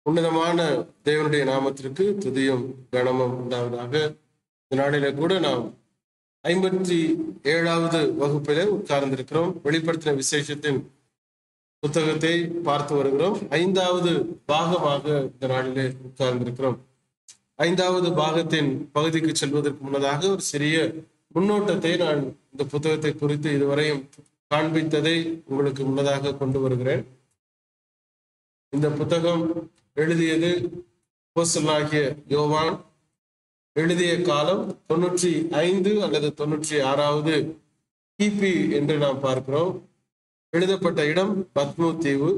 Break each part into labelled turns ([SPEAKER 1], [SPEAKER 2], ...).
[SPEAKER 1] உன்னதமான தேவனுடைய நாமத்திற்கு துதியும் கனமும் உண்டாவதாக இந்த நாளில கூட நாம் ஐம்பத்தி ஏழாவது வகுப்பிலே உட்கார்ந்திருக்கிறோம் வெளிப்படுத்தின விசேஷத்தின் புத்தகத்தை பார்த்து வருகிறோம் ஐந்தாவது பாகமாக இந்த நாளிலே உட்கார்ந்திருக்கிறோம் ஐந்தாவது பாகத்தின் பகுதிக்கு செல்வதற்கு முன்னதாக ஒரு சிறிய முன்னோட்டத்தை நான் இந்த புத்தகத்தை குறித்து இதுவரையும் காண்பித்ததை உங்களுக்கு முன்னதாக கொண்டு வருகிறேன் இந்த புத்தகம் எழுதியது போசலாகிய யோவான் எழுதிய காலம் தொண்ணூற்றி ஐந்து அல்லது தொண்ணூற்றி ஆறாவது கிபி என்று நாம் பார்க்கிறோம் எழுதப்பட்ட இடம் பத்மு தீவு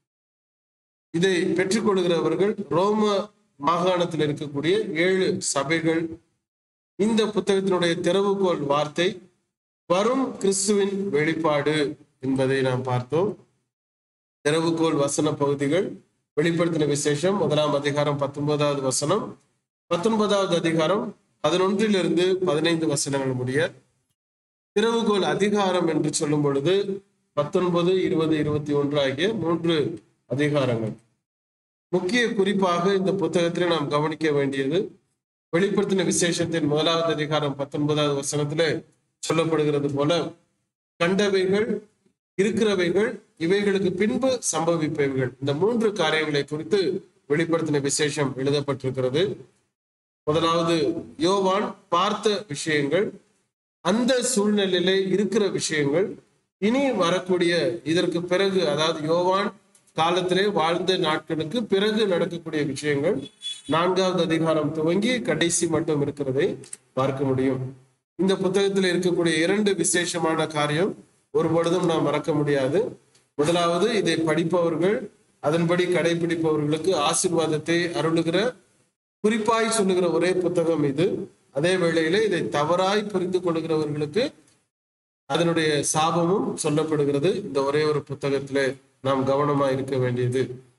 [SPEAKER 1] இதை பெற்றுக்கொள்கிறவர்கள் ரோம மாகாணத்தில் இருக்கக்கூடிய ஏழு சபைகள் இந்த புத்தகத்தினுடைய திறவுகோல் வார்த்தை வரும் கிறிஸ்துவின் வெளிப்பாடு என்பதை நாம் பார்த்தோம் திறவுகோல் வசன பகுதிகள் வெளிப்படுத்தின விசேஷம் முதலாம் அதிகாரம் பத்தொன்பதாவது வசனம் பத்தொன்பதாவது அதிகாரம் பதினொன்றிலிருந்து பதினைந்து வசனங்கள் முடிய திறவுகோல் அதிகாரம் என்று சொல்லும் பொழுது பத்தொன்பது இருபது இருபத்தி ஒன்று ஆகிய மூன்று அதிகாரங்கள் முக்கிய குறிப்பாக இந்த புத்தகத்தில் நாம் கவனிக்க வேண்டியது வெளிப்படுத்தின விசேஷத்தின் முதலாவது அதிகாரம் பத்தொன்பதாவது வசனத்திலே சொல்லப்படுகிறது போல கண்டவைகள் இருக்கிறவைகள் இவைகளுக்கு பின்பு சம்பவிப்பவைகள் இந்த மூன்று காரியங்களை குறித்து வெளிப்படுத்தின விசேஷம் எழுதப்பட்டிருக்கிறது முதலாவது யோவான் பார்த்த விஷயங்கள் அந்த சூழ்நிலையிலே இருக்கிற விஷயங்கள் இனி வரக்கூடிய இதற்கு பிறகு அதாவது யோவான் காலத்திலே வாழ்ந்த நாட்களுக்கு பிறகு நடக்கக்கூடிய விஷயங்கள் நான்காவது அதிகாரம் துவங்கி கடைசி மட்டும் இருக்கிறதை பார்க்க முடியும் இந்த புத்தகத்தில் இருக்கக்கூடிய இரண்டு விசேஷமான காரியம் ஒரு பொழுதும் நாம் மறக்க முடியாது முதலாவது இதை படிப்பவர்கள் அதன்படி கடைபிடிப்பவர்களுக்கு ஆசிர்வாதத்தை அருளுகிற குறிப்பாய் சொல்லுகிற ஒரே புத்தகம் இது அதே வேளையில இதை தவறாய் புரிந்து கொள்கிறவர்களுக்கு அதனுடைய சாபமும் சொல்லப்படுகிறது இந்த ஒரே ஒரு புத்தகத்திலே நாம் கவனமா இருக்க வேண்டியது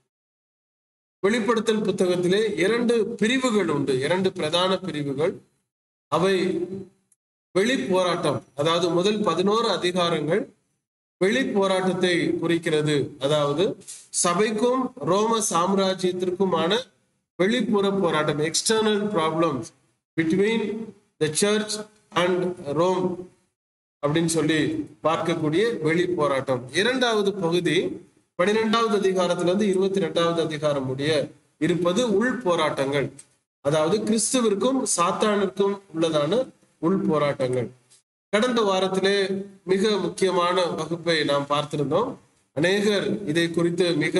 [SPEAKER 1] வெளிப்படுத்தல் புத்தகத்திலே இரண்டு பிரிவுகள் உண்டு இரண்டு பிரதான பிரிவுகள் அவை வெளி போராட்டம் அதாவது முதல் பதினோரு அதிகாரங்கள் வெளி போராட்டத்தை குறிக்கிறது அதாவது சபைக்கும் ரோம சாம்ராஜ்யத்திற்குமான வெளிப்புற போராட்டம் external problems between the church and Rome அப்படின்னு சொல்லி பார்க்கக்கூடிய வெளி போராட்டம் இரண்டாவது பகுதி பனிரெண்டாவது அதிகாரத்துல இருந்து இருபத்தி ரெண்டாவது அதிகாரம் முடிய இருப்பது உள் போராட்டங்கள் அதாவது கிறிஸ்துவிற்கும் சாத்தானிற்கும் உள்ளதான உள் போராட்டங்கள் கடந்த வாரத்திலே மிக முக்கியமான வகுப்பை நாம் பார்த்திருந்தோம் அநேகர் இதை குறித்து மிக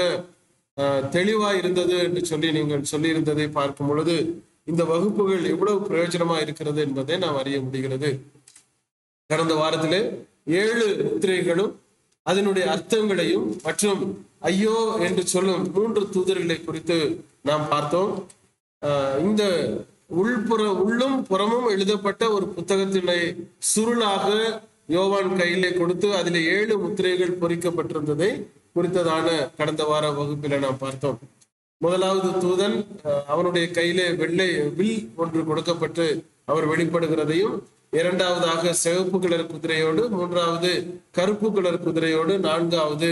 [SPEAKER 1] தெளிவா இருந்தது என்று சொல்லி நீங்கள் சொல்லியிருந்ததை பார்க்கும் பொழுது இந்த வகுப்புகள் எவ்வளவு பிரயோஜனமா இருக்கிறது என்பதை நாம் அறிய முடிகிறது கடந்த வாரத்திலே ஏழு முத்திரைகளும் அதனுடைய அர்த்தங்களையும் மற்றும் ஐயோ என்று சொல்லும் மூன்று தூதர்களை குறித்து நாம் பார்த்தோம் இந்த உள்புற உள்ளும் புறமும் எழுதப்பட்ட ஒரு புத்தகத்தினை சுருளாக யோவான் கையிலே கொடுத்து அதில் ஏழு முத்திரைகள் பொறிக்கப்பட்டிருந்ததை குறித்ததான கடந்த வார வகுப்பில நாம் பார்த்தோம் முதலாவது தூதன் அவனுடைய கையிலே வெள்ளை வில் ஒன்று கொடுக்கப்பட்டு அவர் வெளிப்படுகிறதையும் இரண்டாவதாக சிவப்பு கலர் குதிரையோடு மூன்றாவது கருப்பு கலர் குதிரையோடு நான்காவது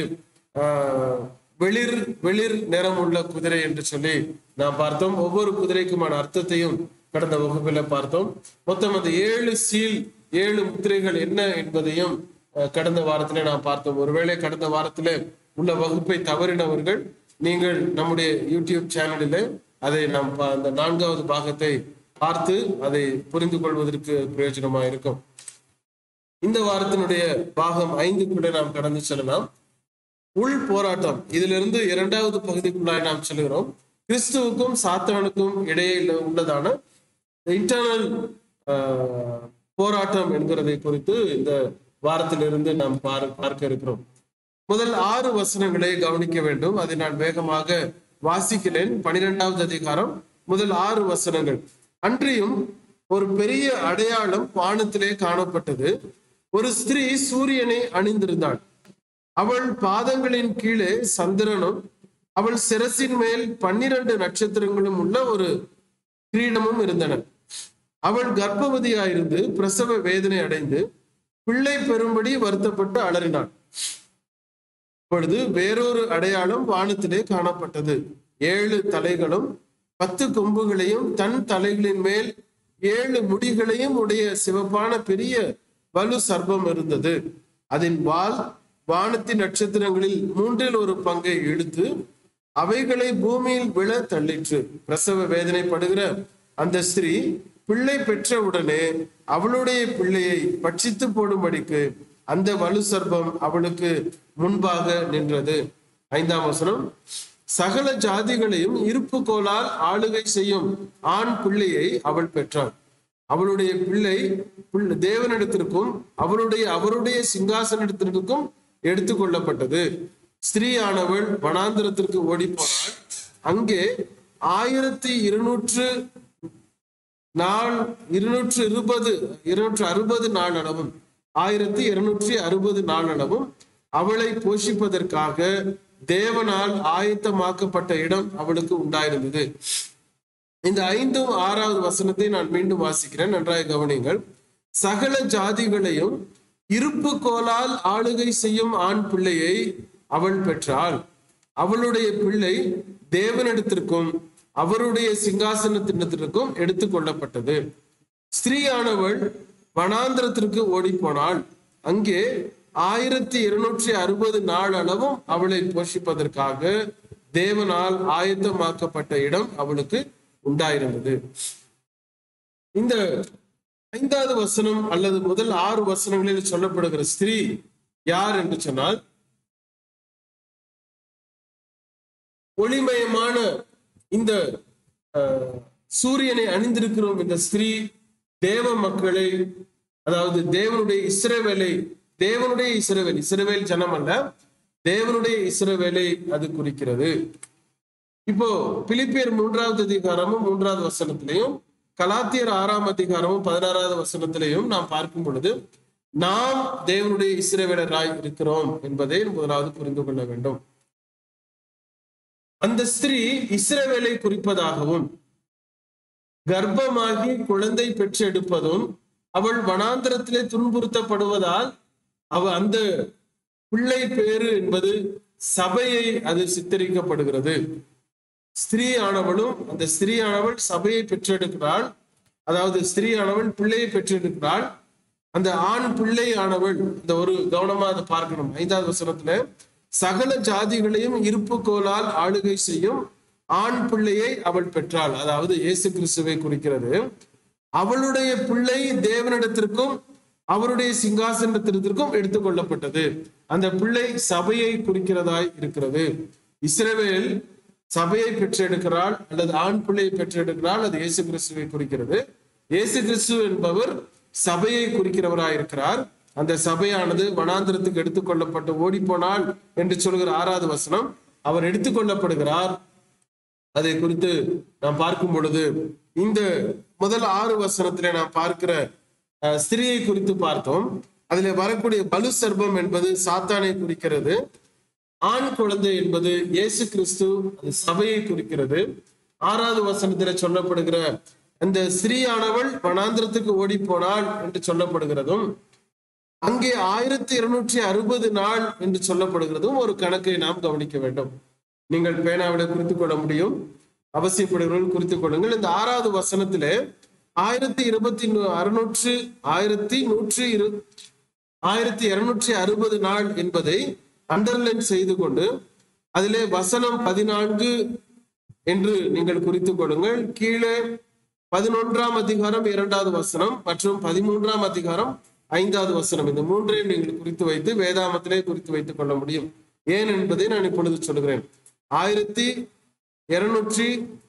[SPEAKER 1] வெளிர் வெளிர் நிறம் உள்ள குதிரை என்று சொல்லி நாம் பார்த்தோம் ஒவ்வொரு குதிரைக்குமான அர்த்தத்தையும் கடந்த வகுப்பில பார்த்தோம் மொத்தம் அந்த ஏழு சீல் ஏழு முத்திரைகள் என்ன என்பதையும் கடந்த வாரத்திலே நாம் பார்த்தோம் ஒருவேளை கடந்த வாரத்தில உள்ள வகுப்பை தவறினவர்கள் நீங்கள் நம்முடைய யூடியூப் சேனலில் அதை நாம் அந்த நான்காவது பாகத்தை பார்த்து அதை புரிந்து கொள்வதற்கு பிரயோஜனமா இருக்கும் இந்த வாரத்தினுடைய பாகம் ஐந்துக்குள்ள நாம் கடந்து செல்லலாம் உள் போராட்டம் இதிலிருந்து இரண்டாவது பகுதிக்குள்ளாய் நாம் செல்கிறோம் கிறிஸ்துவுக்கும் சாத்தானுக்கும் இடையே உள்ளதான இன்டர்னல் போராட்டம் என்கிறதை குறித்து இந்த வாரத்திலிருந்து நாம் பார்க்க இருக்கிறோம் முதல் ஆறு வசனங்களை கவனிக்க வேண்டும் அதை நான் வேகமாக வாசிக்கிறேன் பனிரெண்டாவது அதிகாரம் முதல் ஆறு வசனங்கள் அன்றியும் ஒரு பெரிய அடையாளம் வானத்திலே காணப்பட்டது ஒரு ஸ்திரீ சூரியனை அணிந்திருந்தாள் அவள் பாதங்களின் கீழே சந்திரனும் அவள் சிரசின் மேல் பன்னிரண்டு நட்சத்திரங்களும் உள்ள ஒரு கிரீடமும் இருந்தன அவள் கர்ப்பவதியாயிருந்து பிரசவ வேதனை அடைந்து பிள்ளை பெறும்படி வருத்தப்பட்டு அலறினாள் இப்பொழுது வேறொரு அடையாளம் வானத்திலே காணப்பட்டது ஏழு தலைகளும் பத்து கொம்புகளையும் தன் தலைகளின் மேல் ஏழு முடிகளையும் உடைய சிவப்பான பெரிய வலு சர்ப்பம் இருந்தது அதன் வால் வானத்தின் நட்சத்திரங்களில் மூன்றில் ஒரு பங்கை இழுத்து அவைகளை பூமியில் விழ தள்ளிற்று பிரசவ வேதனைப்படுகிற அந்த ஸ்திரீ பிள்ளை பெற்றவுடனே அவளுடைய பிள்ளையை பட்சித்து போடும்படிக்கு அந்த வலு சர்ப்பம் அவளுக்கு முன்பாக நின்றது ஐந்தாம் வசனம் சகல ஜாதிகளையும் இருப்பு கோலால் ஆளுகை செய்யும் ஆண் பிள்ளையை அவள் பெற்றாள் அவளுடைய பிள்ளை பிள்ளை தேவனிடத்திற்கும் அவருடைய அவருடைய சிங்காசனத்திற்கும் எடுத்துக்கொள்ளப்பட்டது ஸ்திரீயானவள் வனாந்திரத்திற்கு ஓடி போனாள் அங்கே ஆயிரத்தி இருநூற்று நாள் இருநூற்று இருபது இருநூற்று அறுபது நாள் அளவும் ஆயிரத்தி இருநூற்றி அறுபது நாள் அளவும் அவளை போஷிப்பதற்காக தேவனால் ஆயத்தமாக்கப்பட்ட இடம் அவளுக்கு உண்டாயிருந்தது இந்த ஐந்தும் ஆறாவது வசனத்தை நான் மீண்டும் வாசிக்கிறேன் நன்றாக கவனியுங்கள் சகல ஜாதிகளையும் இருப்பு கோலால் ஆளுகை செய்யும் ஆண் பிள்ளையை அவள் பெற்றாள் அவளுடைய பிள்ளை தேவனிடத்திற்கும் அவருடைய சிங்காசனத்தினத்திற்கும் எடுத்துக்கொள்ளப்பட்டது ஸ்திரீயானவள் வனாந்திரத்திற்கு ஓடி போனாள் அங்கே ஆயிரத்தி இருநூற்றி அறுபது நாள் அளவும் அவளை போஷிப்பதற்காக தேவனால் ஆயத்தமாக்கப்பட்ட இடம் அவளுக்கு உண்டாயிருந்தது இந்த ஐந்தாவது வசனம் அல்லது முதல் ஆறு வசனங்களில் சொல்லப்படுகிற ஸ்திரீ யார் என்று சொன்னால் ஒளிமயமான இந்த அஹ், சூரியனை அணிந்திருக்கிறோம் இந்த ஸ்திரீ தேவ மக்களை அதாவது தேவனுடைய இஸ்ரவேலை தேவனுடைய இஸ்ரவேல் இஸ்ரவேல் ஜனம் அல்ல தேவனுடைய இஸ்ரவேலை அது குறிக்கிறது இப்போ பிலிப்பியர் மூன்றாவது அதிகாரமும் மூன்றாவது வசனத்திலையும் கலாத்தியர் ஆறாம் அதிகாரமும் பதினாறாவது வசனத்திலையும் நாம் பார்க்கும் பொழுது நாம் தேவனுடைய இஸ்ரவேலராய் இருக்கிறோம் என்பதை முதலாவது புரிந்து கொள்ள வேண்டும் அந்த ஸ்திரீ இஸ்ரவேலை குறிப்பதாகவும் கர்ப்பமாகி குழந்தை பெற்றெடுப்பதும் அவள் வனாந்திரத்திலே துன்புறுத்தப்படுவதால் அவ அந்த பிள்ளை பேரு என்பது சபையை அது சித்தரிக்கப்படுகிறது ஸ்திரீ ஆனவளும் அந்த ஸ்திரீ ஆனவள் சபையை பெற்றெடுக்கிறாள் அதாவது ஸ்திரீ ஆனவள் பிள்ளையை பெற்றெடுக்கிறாள் அந்த ஆண் பிள்ளை ஆனவள் இந்த ஒரு கவனமா அதை பார்க்கணும் ஐந்தாவது வசனத்துல சகல ஜாதிகளையும் இருப்பு கோலால் ஆளுகை செய்யும் ஆண் பிள்ளையை அவள் பெற்றாள் அதாவது இயேசு கிறிஸ்துவை குறிக்கிறது அவளுடைய பிள்ளை தேவனிடத்திற்கும் அவருடைய சிங்காசனத்திற்கும் எடுத்துக்கொள்ளப்பட்டது அந்த பிள்ளை சபையை குறிக்கிறதாய் இருக்கிறது இஸ்ரவேல் சபையை பெற்றெடுக்கிறாள் அல்லது ஆண் பிள்ளையை பெற்றெடுக்கிறாள் அது இயேசு கிறிஸ்துவை குறிக்கிறது இயேசு கிறிஸ்து என்பவர் சபையை குறிக்கிறவராய் இருக்கிறார் அந்த சபையானது வனாந்திரத்துக்கு எடுத்துக்கொள்ளப்பட்டு ஓடி போனாள் என்று சொல்கிற ஆறாவது வசனம் அவர் எடுத்துக்கொள்ளப்படுகிறார் அதை குறித்து நாம் பார்க்கும் பொழுது இந்த முதல் ஆறு வசனத்திலே நாம் பார்க்கிற அஹ், ஸ்திரியை குறித்து பார்த்தோம் அதிலே வரக்கூடிய பலு சர்பம் என்பது சாத்தானை குறிக்கிறது ஆண் குழந்தை என்பது இயேசு கிறிஸ்து அது சபையை குறிக்கிறது ஆறாவது வசனத்திலே சொல்லப்படுகிற அந்த ஸ்திரீயானவள் வனாந்திரத்துக்கு ஓடி போனாள் என்று சொல்லப்படுகிறதும் அங்கே ஆயிரத்தி இருநூற்றி அறுபது நாள் என்று சொல்லப்படுகிறதும் ஒரு கணக்கை நாம் கவனிக்க வேண்டும் நீங்கள் பேனாவிட குறித்துக் கொள்ள முடியும் அவசியப்படுகிறவர்கள் குறித்துக் கொள்ளுங்கள் இந்த ஆறாவது வசனத்திலே ஆயிரத்தி இருபத்தி அறுநூற்று ஆயிரத்தி நூற்றி இரு ஆயிரத்தி இருநூற்றி அறுபது நாள் என்பதை அண்டர்லைன் செய்து கொண்டு அதிலே வசனம் பதினான்கு என்று நீங்கள் குறித்துக் கொள்ளுங்கள் கீழே பதினொன்றாம் அதிகாரம் இரண்டாவது வசனம் மற்றும் பதிமூன்றாம் அதிகாரம் ஐந்தாவது வசனம் இந்த மூன்றையும் நீங்கள் குறித்து வைத்து வேதாமத்திலே குறித்து வைத்துக் கொள்ள முடியும் ஏன் என்பதை நான் இப்பொழுது சொல்கிறேன் ஆயிரத்தி இருநூற்றி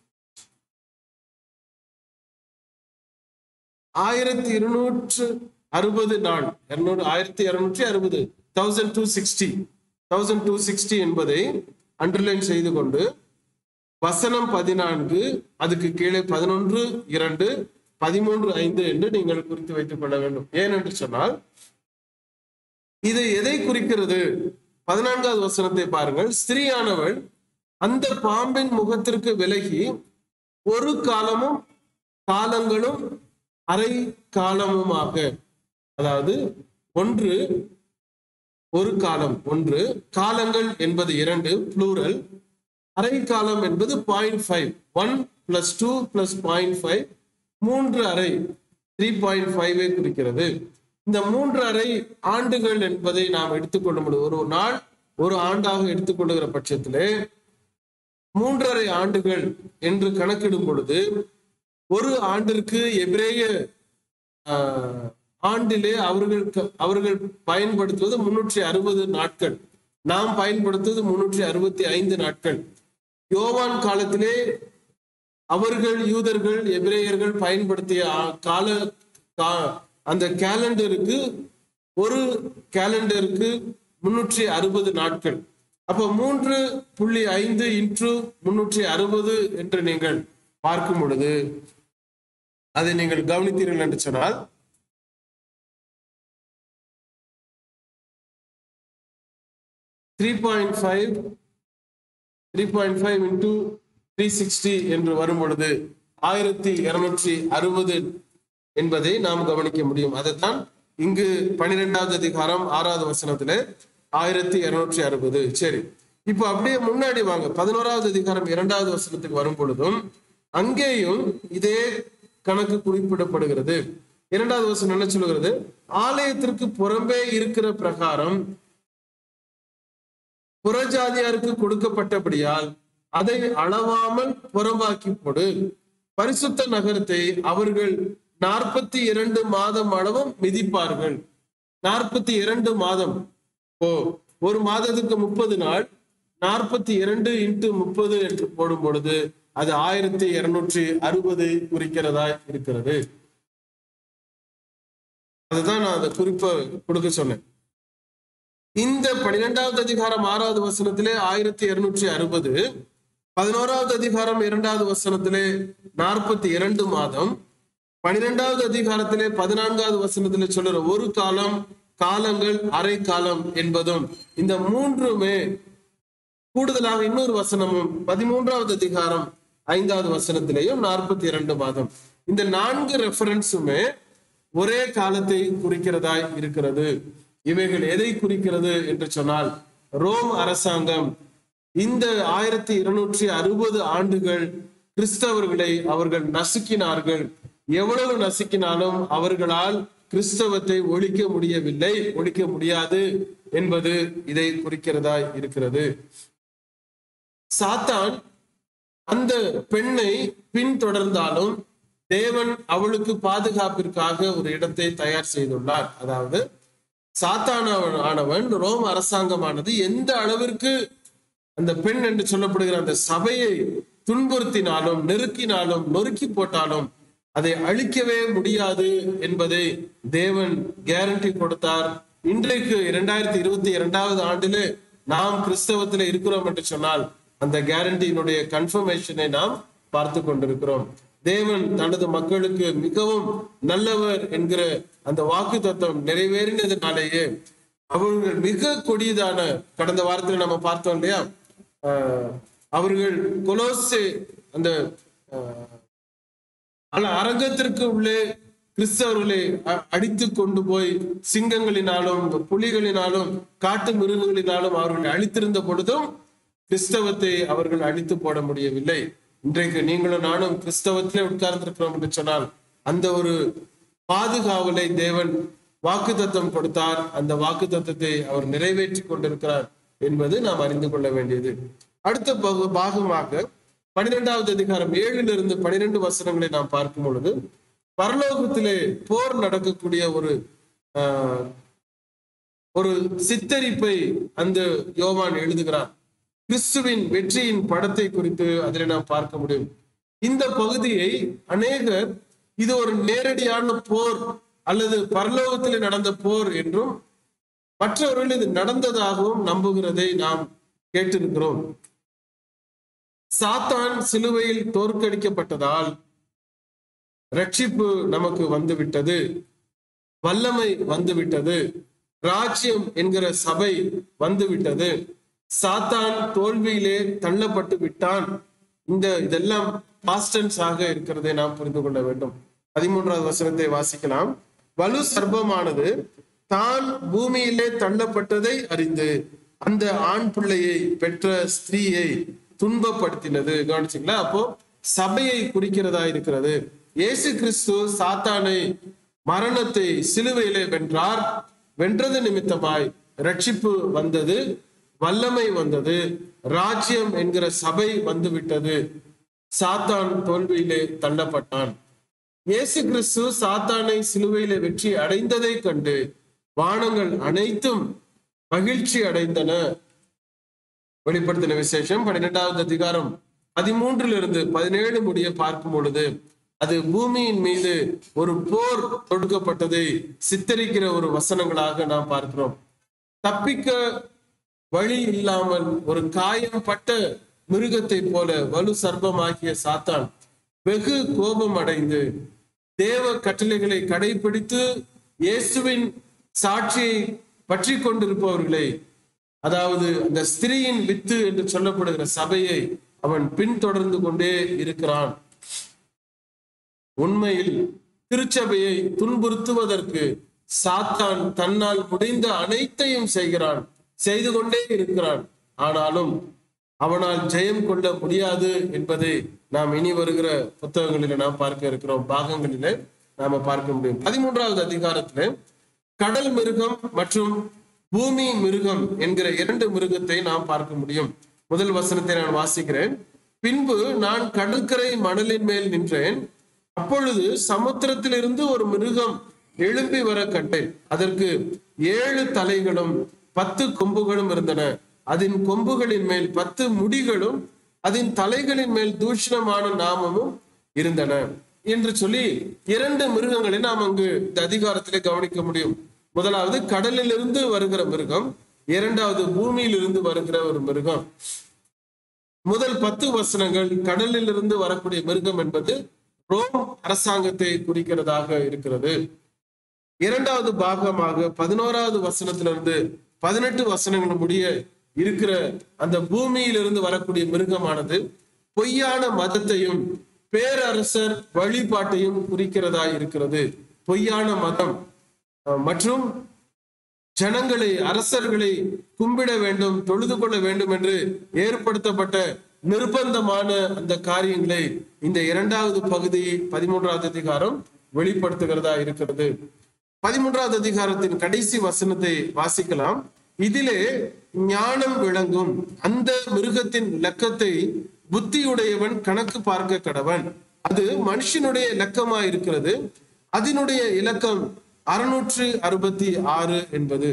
[SPEAKER 1] ஆயிரத்தி இருநூற்று அறுபது நாள் இருநூறு ஆயிரத்தி இருநூற்றி அறுபது thousand two sixty thousand two sixty என்பதை அண்டர்லைன் செய்து கொண்டு வசனம் பதினான்கு அதுக்கு கீழே பதினொன்று இரண்டு பதிமூன்று ஐந்து என்று நீங்கள் குறித்து வைத்துக் கொள்ள வேண்டும் ஏன் என்று சொன்னால் இது எதை குறிக்கிறது பதினான்காவது வசனத்தை பாருங்கள் ஸ்திரீயானவள் அந்த பாம்பின் முகத்திற்கு விலகி ஒரு காலமும் காலங்களும் அரை காலமுமாக அதாவது ஒன்று ஒரு காலம் ஒன்று காலங்கள் என்பது இரண்டு ப்ளூரல் அரை காலம் என்பது point five one plus two plus point five மூன்று அறை த்ரீ பாயிண்ட் ஃபைவை குறிக்கிறது இந்த மூன்று அறை ஆண்டுகள் என்பதை நாம் எடுத்துக்கொள்ள முடியும் ஒரு நாள் ஒரு ஆண்டாக எடுத்துக்கொள்ளுகிற பட்சத்திலே மூன்றரை ஆண்டுகள் என்று கணக்கிடும் பொழுது ஒரு ஆண்டிற்கு எபிரேய ஆஹ், ஆண்டிலே அவர்கள் க- அவர்கள் பயன்படுத்துவது முன்னூற்றி அறுபது நாட்கள் நாம் பயன்படுத்துவது முன்னூற்றி அறுபத்தி ஐந்து நாட்கள் யோவான் காலத்திலே அவர்கள் யூதர்கள் எபிரேயர்கள் பயன்படுத்திய ஆ- கால கா- அந்த கேலண்டருக்கு ஒரு கேலண்டருக்கு முன்னூற்றி அறுபது நாட்கள் அப்ப மூன்று புள்ளி ஐந்து இன்ற்று முன்னூற்றி அறுபது என்று நீங்கள் பார்க்கும் பொழுது அதை நீங்கள் கவனித்தீர்கள் என்று சொன்னால் three point five three point five into three sixty என்று வரும் பொழுது ஆயிரத்தி இருநூற்றி அறுபது என்பதை நாம் கவனிக்க முடியும் அதைத்தான் இங்கு பனிரெண்டாவது அதிகாரம் ஆறாவது வசனத்துல ஆயிரத்தி இருநூற்றி அறுபது சரி இப்போ அப்படியே முன்னாடி வாங்க பதினோராவது அதிகாரம் இரண்டாவது வசனத்துக்கு வரும் பொழுதும் அங்கேயும் இதே கணக்கு குறிப்பிடப்படுகிறது இரண்டாவது வசனம் என்ன சொல்லுகிறது ஆலயத்திற்கு புறம்பே இருக்கிற பிரகாரம் புறஜாதியாருக்கு கொடுக்கப்பட்டபடியால் அதை அளவாமல் புறம்பாக்கி போடு பரிசுத்த நகரத்தை அவர்கள் நாற்பத்தி இரண்டு மாதம் அளவும் மிதிப்பார்கள் நாற்பத்தி இரண்டு மாதம் ஓ ஒரு மாதத்துக்கு முப்பது நாள் நாற்பத்தி இரண்டு இன்ட்டு முப்பது என்று போடும் பொழுது அது ஆயிரத்தி இருநூற்றி அறுபது குறிக்கிறதா இருக்கிறது அதுதான் நான் அந்த குறிப்பை கொடுக்க சொன்னேன் இந்த பன்னிரெண்டாவது அதிகாரம் ஆறாவது வசனத்திலே ஆயிரத்தி இருநூற்றி அறுபது பதினோராவது அதிகாரம் இரண்டாவது வசனத்திலே நாற்பத்தி இரண்டு மாதம் பன்னிரெண்டாவது அதிகாரத்திலே பதினான்காவது வசனத்திலே சொல்லுற ஒரு காலம் காலங்கள் அரை காலம் என்பதும் இந்த மூன்றுமே கூடுதலாக இன்னொரு வசனமும் பதிமூன்றாவது அதிகாரம் ஐந்தாவது வசனத்திலேயும் நாற்பத்தி இரண்டு மாதம் இந்த நான்கு ரெஃபரன்ஸுமே ஒரே காலத்தை குறிக்கிறதாய் இருக்கிறது இவைகள் எதை குறிக்கிறது என்று சொன்னால் ரோம் அரசாங்கம் இந்த ஆயிரத்தி இருநூற்றி அறுபது ஆண்டுகள் கிறிஸ்தவர்களை அவர்கள் நசுக்கினார்கள் எவ்வளவு நசுக்கினாலும் அவர்களால் கிறிஸ்தவத்தை ஒழிக்க முடியவில்லை ஒழிக்க முடியாது என்பது இதை குறிக்கிறதாய் இருக்கிறது சாத்தான் அந்த பெண்ணை பின்தொடர்ந்தாலும் தேவன் அவளுக்கு பாதுகாப்பிற்காக ஒரு இடத்தை தயார் செய்துள்ளார் அதாவது சாத்தானவன் ஆனவன் ரோம் அரசாங்கமானது எந்த அளவிற்கு அந்த பெண் என்று சொல்லப்படுகிற அந்த சபையை துன்புறுத்தினாலும் நெருக்கினாலும் நொறுக்கி போட்டாலும் அதை அழிக்கவே முடியாது என்பதை தேவன் கேரண்டி கொடுத்தார் இன்றைக்கு இரண்டாயிரத்தி இருபத்தி இரண்டாவது ஆண்டிலே நாம் கிறிஸ்தவத்தில் இருக்கிறோம் என்று சொன்னால் அந்த கேரண்டியினுடைய கன்ஃபர்மேஷனை நாம் பார்த்து கொண்டிருக்கிறோம் தேவன் தனது மக்களுக்கு மிகவும் நல்லவர் என்கிற அந்த வாக்கு தத்துவம் நிறைவேறினதுனாலேயே அவர்கள் மிக கொடியதான கடந்த வாரத்தில் நம்ம பார்த்தோம் இல்லையா ஆஹ் அவர்கள் கொலோசே அந்த ஆஹ், ஆனா அரங்கத்திற்கு உள்ளே கிறிஸ்தவர்களை அ- அடித்து கொண்டு போய் சிங்கங்களினாலும் புலிகளினாலும் காட்டு மிருகங்களினாலும் அவர்களை அழித்திருந்த பொழுதும் கிறிஸ்தவத்தை அவர்கள் அழித்து போட முடியவில்லை இன்றைக்கு நீங்களும் நானும் கிறிஸ்தவத்திலே உட்கார்ந்திருக்கிறோம் என்று சொன்னால் அந்த ஒரு பாதுகாவலை தேவன் வாக்குத்தத்தம் கொடுத்தார் அந்த வாக்குத்தத்தத்தை அவர் நிறைவேற்றி கொண்டிருக்கிறார் என்பது நாம் அறிந்து கொள்ள வேண்டியது அடுத்த பகு- பாகமாக பன்னிரெண்டாவது அதிகாரம் ஏழிலிருந்து பன்னிரெண்டு வசனங்களை நாம் பார்க்கும் பொழுது பரலோகத்திலே போர் நடக்கக்கூடிய ஒரு ஆஹ், ஒரு சித்தரிப்பை அந்த யோவான் எழுதுகிறார் கிறிஸ்துவின் வெற்றியின் படத்தை குறித்து அதில் நாம் பார்க்க முடியும் இந்த பகுதியை அநேகர் இது ஒரு நேரடியான போர் அல்லது பரலோகத்திலே நடந்த போர் என்றும் மற்றவர்கள் இது நடந்ததாகவும் நம்புகிறதை நாம் கேட்டிருக்கிறோம் சாத்தான் சிலுவையில் தோற்கடிக்கப்பட்டதால் ரட்சிப்பு நமக்கு வந்துவிட்டது வல்லமை வந்துவிட்டது ராஜ்யம் என்கிற சபை வந்துவிட்டது சாத்தான் தோல்வியிலே தள்ளப்பட்டு விட்டான் இந்த இதெல்லாம் பாஸ்டன்ஸ் ஆக இருக்கிறதை நாம் புரிந்து கொள்ள வேண்டும் பதிமூன்றாவது வசனத்தை வாசிக்கலாம் வலு சர்ப்பமானது தான் பூமியிலே தள்ளப்பட்டதை அறிந்து அந்த ஆண் பிள்ளையை பெற்ற ஸ்திரீயை துன்பப்படுத்தினது கவனிச்சிங்களா அப்போ சபையை குறிக்கிறதா இருக்கிறது இயேசு கிறிஸ்து சாத்தானை மரணத்தை சிலுவையிலே வென்றார் வென்றது நிமித்தமாய் ரட்சிப்பு வந்தது வல்லமை வந்தது ராஜ்யம் என்கிற சபை வந்துவிட்டது சாத்தான் தோல்வியிலே தள்ளப்பட்டான் இயேசு கிறிஸ்து சாத்தானை சிலுவையிலே வெற்றி அடைந்ததை கண்டு வானங்கள் அனைத்தும் மகிழ்ச்சி அடைந்தன வெளிப்படுத்தின விசேஷம் பன்னிரெண்டாவது அதிகாரம் பதிமூன்றிலிருந்து பதினேழு முடிய பார்க்கும் பொழுது அது பூமியின் மீது ஒரு போர் தொடுக்கப்பட்டதை சித்தரிக்கிற ஒரு வசனங்களாக நாம் பார்க்கிறோம் தப்பிக்க வழி இல்லாமல் ஒரு காயம் பட்ட மிருகத்தை போல வலு சர்ப்பமாகிய சாத்தான் வெகு கோபம் அடைந்து தேவ கட்டளைகளை கடைபிடித்து இயேசுவின் சாட்சியை பற்றி கொண்டிருப்பவர்களை அதாவது அந்த ஸ்திரீயின் வித்து என்று சொல்லப்படுகிற சபையை அவன் பின்தொடர்ந்து கொண்டே இருக்கிறான் உண்மையில் திருச்சபையை துன்புறுத்துவதற்கு சாத்தான் தன்னால் முடிந்த அனைத்தையும் செய்கிறான் செய்து கொண்டே இருக்கிறான் ஆனாலும் அவனால் ஜெயம் கொள்ள முடியாது என்பதை நாம் இனி வருகிற புத்தகங்களில நாம் பார்க்க இருக்கிறோம் பாகங்களிலே நாம பார்க்க முடியும் பதிமூன்றாவது அதிகாரத்திலே கடல் மிருகம் மற்றும் பூமி மிருகம் என்கிற இரண்டு மிருகத்தை நாம் பார்க்க முடியும் முதல் வசனத்தை நான் வாசிக்கிறேன் பின்பு நான் கடற்கரை மணலின் மேல் நின்றேன் அப்பொழுது சமுத்திரத்திலிருந்து ஒரு மிருகம் எழும்பி வர கண்டேன் அதற்கு ஏழு தலைகளும் பத்து கொம்புகளும் இருந்தன அதன் கொம்புகளின் மேல் பத்து முடிகளும் அதன் தலைகளின் மேல் தூஷணமான நாமமும் இருந்தன என்று சொல்லி இரண்டு மிருகங்களை நாம் அங்கு இந்த அதிகாரத்திலே கவனிக்க முடியும் முதலாவது கடலிலிருந்து வருகிற மிருகம் இரண்டாவது பூமியிலிருந்து வருகிற ஒரு மிருகம் முதல் பத்து வசனங்கள் கடலில் இருந்து வரக்கூடிய மிருகம் என்பது ரோம் அரசாங்கத்தை குறிக்கிறதாக இருக்கிறது இரண்டாவது பாகமாக பதினோராவது வசனத்திலிருந்து பதினெட்டு வசனங்கள் முடிய இருக்கிற அந்த பூமியிலிருந்து வரக்கூடிய மிருகமானது பொய்யான மதத்தையும் பேரரசர் வழிபாட்டையும் குறிக்கிறதா இருக்கிறது பொய்யான மதம் அஹ், மற்றும் ஜனங்களை அரசர்களை கும்பிட வேண்டும் தொழுது கொள்ள வேண்டும் என்று ஏற்படுத்தப்பட்ட நிர்பந்தமான அந்த காரியங்களை இந்த இரண்டாவது பகுதி பதிமூன்றாவது அதிகாரம் வெளிப்படுத்துகிறதா இருக்கிறது பதிமூன்றாவது அதிகாரத்தின் கடைசி வசனத்தை வாசிக்கலாம் இதிலே ஞானம் விளங்கும் அந்த மிருகத்தின் லக்கத்தை புத்தியுடையவன் கணக்கு பார்க்க கடவன் அது மனுஷனுடைய இலக்கமா இருக்கிறது அதனுடைய இலக்கம் அறுநூற்று அறுபத்தி ஆறு என்பது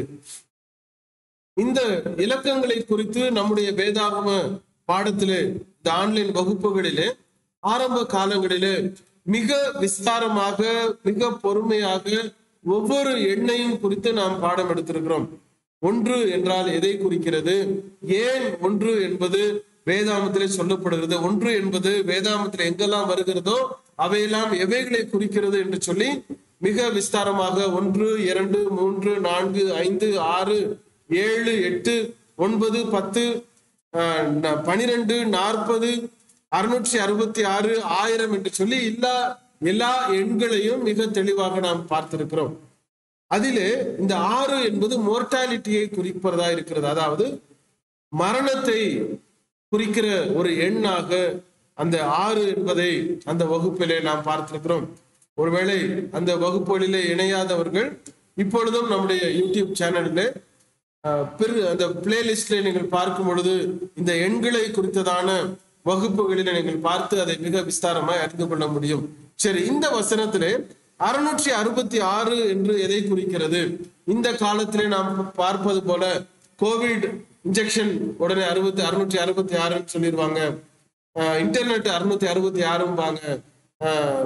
[SPEAKER 1] இந்த இலக்கங்களை குறித்து நம்முடைய வேதாகம பாடத்திலே இந்த ஆன்லைன் வகுப்புகளிலே ஆரம்ப காலங்களிலே மிக விஸ்தாரமாக மிக பொறுமையாக ஒவ்வொரு எண்ணையும் குறித்து நாம் பாடம் எடுத்திருக்கிறோம் ஒன்று என்றால் எதை குறிக்கிறது ஏன் ஒன்று என்பது வேதாமத்திலே சொல்லப்படுகிறது ஒன்று என்பது வேதாமத்தில் எங்கெல்லாம் வருகிறதோ அவையெல்லாம் எவைகளை குறிக்கிறது என்று சொல்லி மிக விஸ்தாரமாக ஒன்று இரண்டு மூன்று நான்கு ஐந்து ஆறு ஏழு எட்டு ஒன்பது பத்து ஆஹ், ந- பனிரெண்டு நாற்பது அறுநூற்றி அறுபத்தி ஆறு ஆயிரம் என்று சொல்லி எல்லா எல்லா எண்களையும் மிக தெளிவாக நாம் பார்த்திருக்கிறோம் அதிலே இந்த ஆறு என்பது மோர்டாலிட்டியை குறிப்பதா இருக்கிறது அதாவது மரணத்தை குறிக்கிற ஒரு எண்ணாக அந்த ஆறு என்பதை அந்த வகுப்பிலே நாம் பார்த்திருக்கிறோம் ஒருவேளை அந்த வகுப்புகளிலே இணையாதவர்கள் இப்பொழுதும் நம்முடைய யூடியூப் சேனலிலே அஹ், பிற அந்த பிளேலிஸ்ட்ல நீங்கள் பார்க்கும் பொழுது இந்த எண்களை குறித்ததான வகுப்புகளில் நீங்கள் பார்த்து அதை மிக விஸ்தாரமாய் அறிந்து கொள்ள முடியும் சரி இந்த வசனத்திலே அறுநூற்றி அறுபத்தி ஆறு என்று எதை குறிக்கிறது இந்த காலத்திலே நாம் பார்ப்பது போல கோவிட் இன்ஜெக்ஷன் உடனே அறுபத்தி அறுநூற்றி அறுபத்தி ஆறுன்னு சொல்லிடுவாங்க அஹ், இன்டர்நெட் அறுநூத்தி அறுபத்தி ஆறும்பாங்க அஹ்,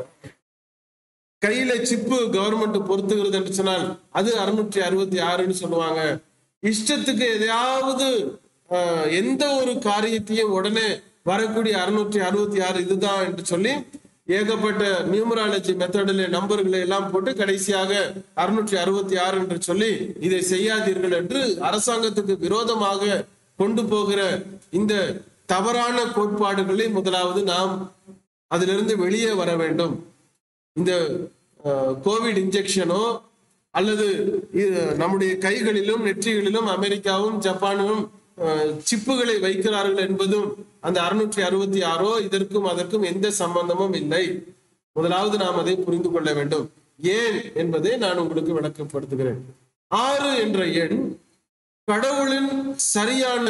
[SPEAKER 1] கையில சிப்பு கவர்மெண்ட் பொறுத்துகிறது என்று சொன்னால் அது அறுநூற்றி அறுபத்தி ஆறுன்னு சொல்லுவாங்க இஷ்டத்துக்கு எதையாவது ஆஹ், எந்த ஒரு காரியத்தையும் உடனே வரக்கூடிய அறுநூற்றி அறுபத்தி ஆறு இதுதான் என்று சொல்லி ஏகப்பட்ட நியூமராலஜி மெத்தடில் நம்பர்களை எல்லாம் போட்டு கடைசியாக அறுநூற்றி அறுபத்தி ஆறு என்று சொல்லி இதை செய்யாதீர்கள் என்று அரசாங்கத்துக்கு விரோதமாக கொண்டு போகிற இந்த தவறான கோட்பாடுகளை முதலாவது நாம் அதிலிருந்து வெளியே வர வேண்டும் இந்த அஹ், கோவிட் இன்ஜெக்ஷனோ அல்லது இது நம்முடைய கைகளிலும் நெற்றிகளிலும் அமெரிக்காவும் ஜப்பானும் அஹ், சிப்புகளை வைக்கிறார்கள் என்பதும் அந்த அறுநூற்றி அறுபத்தி ஆறோ இதற்கும் அதற்கும் எந்த சம்பந்தமும் இல்லை முதலாவது நாம் அதை புரிந்து கொள்ள வேண்டும் ஏன் என்பதை நான் உங்களுக்கு விளக்கப்படுத்துகிறேன் ஆறு என்ற எண் கடவுளின் சரியான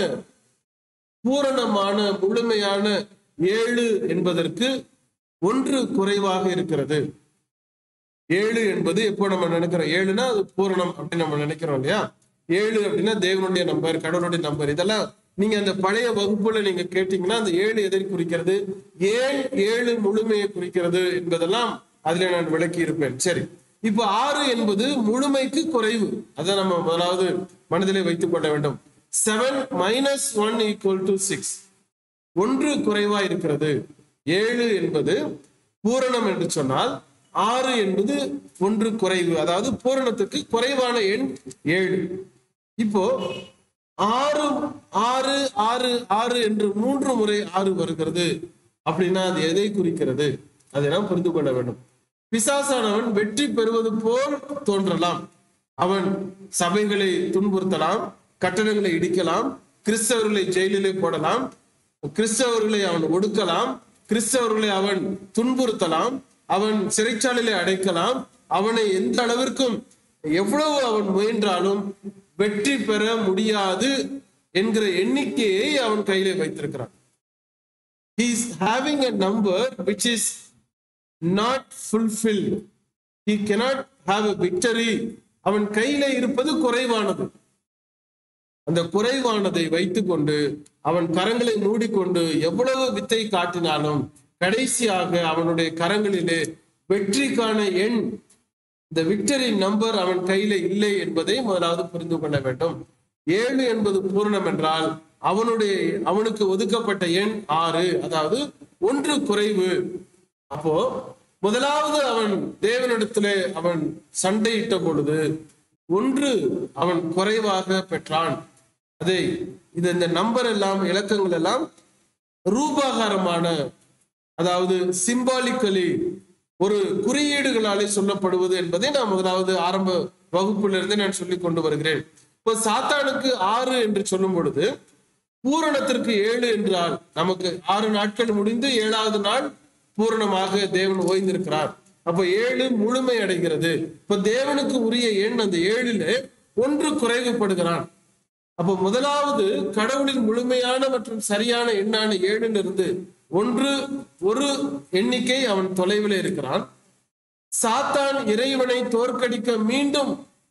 [SPEAKER 1] பூரணமான முழுமையான ஏழு என்பதற்கு ஒன்று குறைவாக இருக்கிறது ஏழு என்பது எப்போ நம்ம நினைக்கிறோம் ஏழுனா அது பூரணம் அப்படின்னு நம்ம நினைக்கிறோம் இல்லையா ஏழு அப்படின்னா தேவனுடைய நம்பர் கடவுளுடைய நம்பர் இதெல்லாம் நீங்க அந்த பழைய வகுப்புல நீங்க கேட்டீங்கன்னா அந்த ஏழு எதை குறிக்கிறது ஏன் ஏழு முழுமையை குறிக்கிறது என்பதெல்லாம் அதுல நான் விளக்கி இருப்பேன் சரி இப்போ ஆறு என்பது முழுமைக்கு குறைவு அதை நம்ம முதலாவது மனதிலே வைத்துக் கொள்ள வேண்டும் seven minus one equal to six ஒன்று குறைவா இருக்கிறது ஏழு என்பது பூரணம் என்று சொன்னால் ஆறு என்பது ஒன்று குறைவு அதாவது பூரணத்துக்கு குறைவான எண் ஏழு இப்போ ஆறு ஆறு ஆறு ஆறு என்று மூன்று முறை ஆறு வருகிறது அப்படின்னா அது எதை குறிக்கிறது அதை நாம் புரிந்து கொள்ள வேண்டும் பிசாசானவன் வெற்றி பெறுவது போல் தோன்றலாம் அவன் சபைகளை துன்புறுத்தலாம் கட்டடங்களை இடிக்கலாம் கிறிஸ்தவர்களை ஜெயிலிலே போடலாம் கிறிஸ்தவர்களை அவன் ஒடுக்கலாம் கிறிஸ்தவர்களை அவன் துன்புறுத்தலாம் அவன் சிறைச்சாலையிலே அடைக்கலாம் அவனை எந்த அளவிற்கும் எவ்வளவு அவன் முயன்றாலும் வெற்றி பெற முடியாது என்கிற எண்ணிக்கையை அவன் கையிலே வைத்திருக்கிறான் he is having a number which is not fulfilled he cannot have a victory அவன் கையில இருப்பது குறைவானது அந்த குறைவானதை வைத்துக்கொண்டு அவன் கரங்களை மூடிக்கொண்டு எவ்வளவு வித்தை காட்டினாலும் கடைசியாக அவனுடைய கரங்களிலே வெற்றிக்கான எண் இந்த விக்டரி நம்பர் அவன் கையில இல்லை என்பதை முதலாவது புரிந்து கொள்ள வேண்டும் ஏழு என்பது பூரணம் என்றால் அவனுடைய அவனுக்கு ஒதுக்கப்பட்ட எண் ஆறு அதாவது ஒன்று குறைவு அப்போ முதலாவது அவன் தேவனிடத்திலே அவன் சண்டையிட்ட பொழுது ஒன்று அவன் குறைவாக பெற்றான் அதை இது இந்த நம்பர் எல்லாம் இலக்கங்கள் எல்லாம் ரூபாகாரமான அதாவது சிம்பாலிக்கலி ஒரு குறியீடுகளாலே சொல்லப்படுவது என்பதை நான் முதலாவது ஆரம்ப வகுப்பிலிருந்து நான் சொல்லி கொண்டு வருகிறேன் இப்போ சாத்தானுக்கு ஆறு என்று சொல்லும் பொழுது பூரணத்திற்கு ஏழு என்றால் நமக்கு ஆறு நாட்கள் முடிந்து ஏழாவது நாள் பூரணமாக தேவன் ஓய்ந்திருக்கிறார் அப்ப ஏழு முழுமை அடைகிறது இப்ப தேவனுக்கு உரிய எண் அந்த ஏழிலே ஒன்று குறைவுபடுகிறான் அப்போ முதலாவது கடவுளின் முழுமையான மற்றும் சரியான எண்ணான ஏழுல இருந்து ஒன்று ஒரு எண்ணிக்கை அவன் தொலைவில் இருக்கிறான் சாத்தான் இறைவனை தோற்கடிக்க மீண்டும்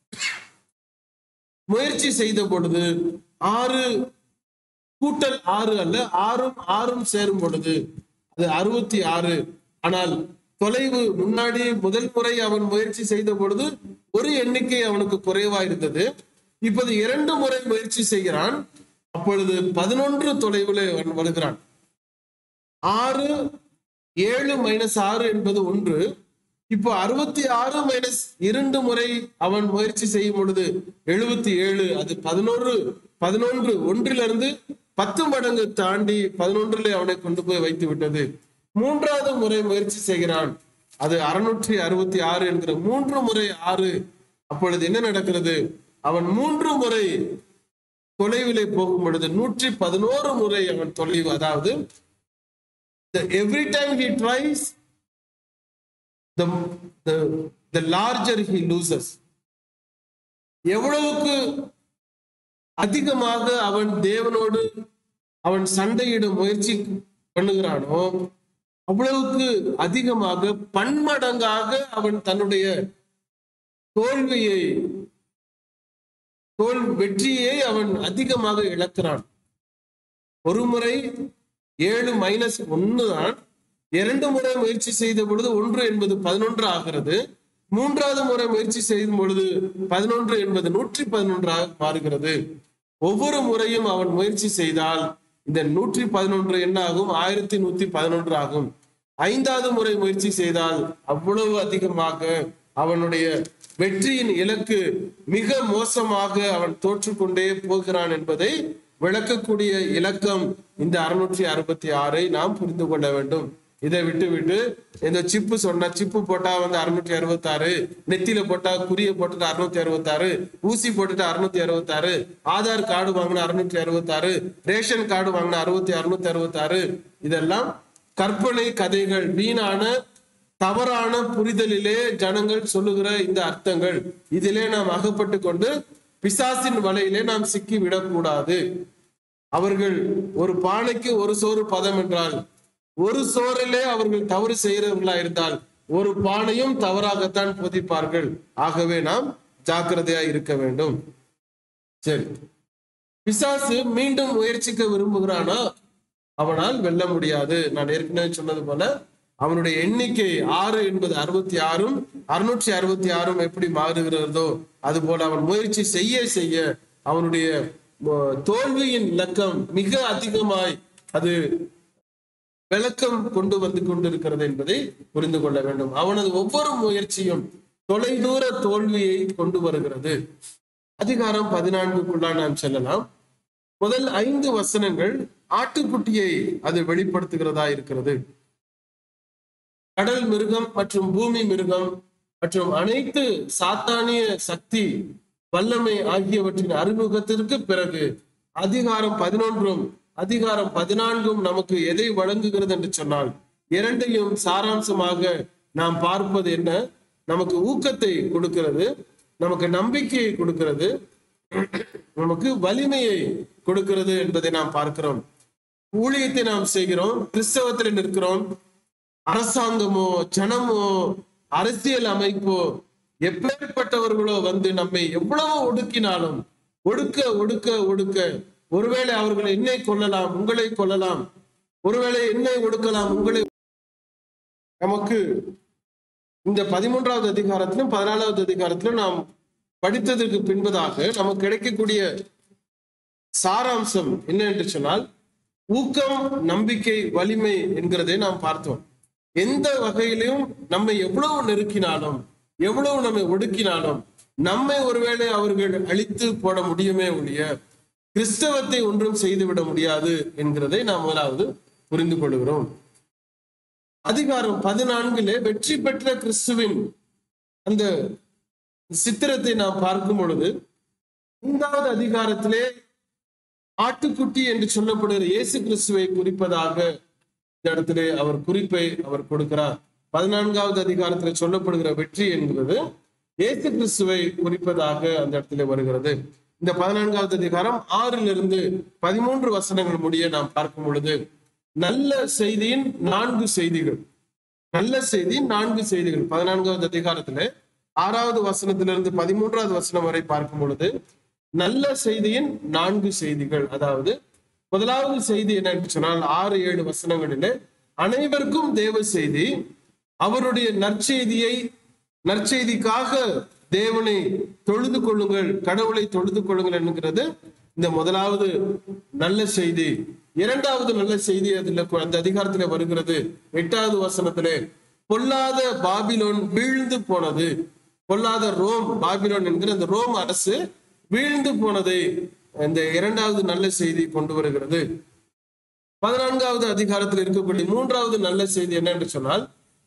[SPEAKER 1] முயற்சி செய்த பொழுது ஆறு கூட்டல் ஆறு அல்ல ஆறும் ஆறும் சேரும் பொழுது அது அறுபத்தி ஆறு ஆனால் தொலைவு முன்னாடி முதல் முறை அவன் முயற்சி செய்த பொழுது ஒரு எண்ணிக்கை அவனுக்கு குறைவா இருந்தது இப்போது இரண்டு முறை முயற்சி செய்கிறான் அப்பொழுது பதினொன்று தொலைவில் அவன் வருகிறான் ஆறு ஏழு மைனஸ் ஆறு என்பது ஒன்று இப்போ அறுபத்தி ஆறு மைனஸ் இரண்டு முறை அவன் முயற்சி செய்யும் பொழுது எழுபத்தி ஏழு அது பதினொன்று பதினொன்று ஒன்றிலிருந்து பத்து மடங்கு தாண்டி பதினொன்றிலே அவனை கொண்டு போய் வைத்து விட்டது மூன்றாவது முறை முயற்சி செய்கிறான் அது அறுநூற்றி அறுபத்தி ஆறு என்கிற மூன்று முறை ஆறு அப்பொழுது என்ன நடக்கிறது அவன் மூன்று முறை தொலைவிலே போகும் பொழுது நூற்றி பதினோரு முறை அவன் தொலைவு அதாவது every time he tries the, the, the larger he loses எவ்வளவுக்கு அதிகமாக அவன் தேவனோடு அவன் சண்டையிட முயற்சி பண்ணுகிறானோ அவ்வளவுக்கு அதிகமாக பன்மடங்காக அவன் தன்னுடைய தோல்வியை தோல் வெற்றியை அவன் அதிகமாக இழக்கிறான் ஒரு முறை ஏழு மைனஸ் ஒன்னு தான் இரண்டு முறை முயற்சி செய்த பொழுது ஒன்று என்பது பதினொன்று ஆகிறது மூன்றாவது முறை முயற்சி செய்யும் பொழுது பதினொன்று என்பது நூற்றி பதினொன்றாக மாறுகிறது ஒவ்வொரு முறையும் அவன் முயற்சி செய்தால் இந்த நூற்றி பதினொன்று என்ன ஆகும் ஆயிரத்தி நூத்தி பதினொன்று ஆகும் ஐந்தாவது முறை முயற்சி செய்தால் அவ்வளவு அதிகமாக அவனுடைய வெற்றியின் இலக்கு மிக மோசமாக அவன் தோற்றுக்கொண்டே போகிறான் என்பதை விளக்கக்கூடிய இலக்கம் இந்த அறுநூற்றி அறுபத்தி ஆறை நாம் புரிந்து கொள்ள வேண்டும் இதை விட்டு விட்டு இந்த சிப்பு சொன்ன சிப்பு போட்டா வந்து அறுநூற்றி அறுபத்தாறு நெத்தியில போட்டா குறிய போட்டுட்டு அறுநூத்தி அறுபத்தாறு ஊசி போட்டுட்டு அறுநூத்தி அறுபத்தாறு ஆதார் கார்டு வாங்கின அறுநூற்றி அறுபத்தாறு ரேஷன் கார்டு வாங்கின அறுபத்தி அறுநூத்தி அறுபத்தாறு இதெல்லாம் கற்பனை கதைகள் வீணான தவறான புரிதலிலே ஜனங்கள் சொல்லுகிற இந்த அர்த்தங்கள் இதிலே நாம் அகப்பட்டு கொண்டு பிசாசின் வலையிலே நாம் சிக்கி விடக்கூடாது அவர்கள் ஒரு பானைக்கு ஒரு சோறு பதம் என்றால் ஒரு சோறிலே அவர்கள் தவறு செய்கிறவர்களா இருந்தால் ஒரு பானையும் தவறாகத்தான் பொதிப்பார்கள் ஆகவே நாம் ஜாக்கிரதையா இருக்க வேண்டும் சரி பிசாசு மீண்டும் முயற்சிக்க விரும்புகிறானா அவனால் வெல்ல முடியாது நான் ஏற்கனவே சொன்னது போல அவனுடைய எண்ணிக்கை ஆறு என்பது அறுபத்தி ஆறும் அறுநூற்றி அறுபத்தி ஆறும் எப்படி மாறுகிறதோ அது போல அவன் முயற்சி செய்ய செய்ய அவனுடைய அஹ், தோல்வியின் இலக்கம் மிக அதிகமாய் அது விளக்கம் கொண்டு வந்து கொண்டிருக்கிறது என்பதை புரிந்து கொள்ள வேண்டும் அவனது ஒவ்வொரு முயற்சியும் தொலைதூர தோல்வியை கொண்டு வருகிறது அதிகாரம் பதினான்குக்குள்ளா நாம் செல்லலாம் முதல் ஐந்து வசனங்கள் ஆட்டுக்குட்டியை அது வெளிப்படுத்துகிறதா இருக்கிறது கடல் மிருகம் மற்றும் பூமி மிருகம் மற்றும் அனைத்து சாத்தானிய சக்தி வல்லமை ஆகியவற்றின் அறிமுகத்திற்கு பிறகு அதிகாரம் பதினொன்றும் அதிகாரம் பதினான்கும் நமக்கு எதை வழங்குகிறது என்று சொன்னால் இரண்டையும் சாராம்சமாக நாம் பார்ப்பது என்ன நமக்கு ஊக்கத்தை கொடுக்கிறது நமக்கு நம்பிக்கையை கொடுக்கிறது நமக்கு வலிமையை கொடுக்கிறது என்பதை நாம் பார்க்கிறோம் ஊழியத்தை நாம் செய்கிறோம் கிறிஸ்தவத்தில் நிற்கிறோம் அரசாங்கமோ ஜனமோ அரசியல் அமைப்போ எப்பேற்பட்டவர்களோ வந்து நம்மை எவ்வளவு ஒடுக்கினாலும் ஒடுக்க ஒடுக்க ஒடுக்க ஒருவேளை அவர்கள் என்னை கொல்லலாம் உங்களை கொல்லலாம் ஒருவேளை என்னை ஒடுக்கலாம் உங்களை நமக்கு இந்த பதிமூன்றாவது அதிகாரத்திலும் பதினாலாவது அதிகாரத்திலும் நாம் படித்ததற்கு பின்பதாக நமக்கு கிடைக்கக்கூடிய சாராம்சம் என்ன என்று சொன்னால் ஊக்கம் நம்பிக்கை வலிமை என்கிறதை நாம் பார்த்தோம் எந்த வகையிலும் நம்மை எவ்வளவு நெருக்கினாலும் எவ்வளவு நம்மை ஒடுக்கினாலும் நம்மை ஒருவேளை அவர்கள் அழித்து போட முடியுமே ஒழிய கிறிஸ்தவத்தை ஒன்றும் செய்துவிட முடியாது என்கிறதை நாம் முதலாவது புரிந்து கொள்கிறோம் அதிகாரம் பதினான்கிலே வெற்றி பெற்ற கிறிஸ்துவின் அந்த சித்திரத்தை நாம் பார்க்கும் பொழுது ஐந்தாவது அதிகாரத்திலே ஆட்டுக்குட்டி என்று சொல்லப்படுகிற இயேசு கிறிஸ்துவை குறிப்பதாக இந்த இடத்திலே அவர் குறிப்பை அவர் கொடுக்கிறார் பதினான்காவது அதிகாரத்தில் சொல்லப்படுகிற வெற்றி என்பது இயேசு கிறிஸ்துவை குறிப்பதாக அந்த இடத்திலே வருகிறது இந்த பதினான்காவது அதிகாரம் ஆறிலிருந்து பதிமூன்று வசனங்கள் முடிய நாம் பார்க்கும் பொழுது நல்ல செய்தியின் நான்கு செய்திகள் நல்ல செய்தி நான்கு செய்திகள் பதினான்காவது அதிகாரத்திலே ஆறாவது வசனத்திலிருந்து பதிமூன்றாவது வசனம் வரை பார்க்கும் பொழுது நல்ல செய்தியின் நான்கு செய்திகள் அதாவது முதலாவது செய்தி என்னன்னு சொன்னால் ஆறு ஏழு வசனங்களிலே அனைவருக்கும் தேவ செய்தி அவருடைய நற்செய்தியை நற்செய்திக்காக தேவனை தொழுது கொள்ளுங்கள் கடவுளை தொழுது கொள்ளுங்கள் என்கிறது இந்த முதலாவது நல்ல செய்தி இரண்டாவது நல்ல செய்தி அதுல அந்த அதிகாரத்துல வருகிறது எட்டாவது வசனத்திலே பொல்லாத பாபிலோன் வீழ்ந்து போனது பொல்லாத ரோம் பாபிலோன் என்கிற அந்த ரோம் அரசு வீழ்ந்து போனதை இந்த இரண்டாவது நல்ல செய்தி கொண்டு வருகிறது பதினான்காவது அதிகாரத்தில் இருக்கக்கூடிய மூன்றாவது நல்ல செய்தி என்ன என்று சொன்னால்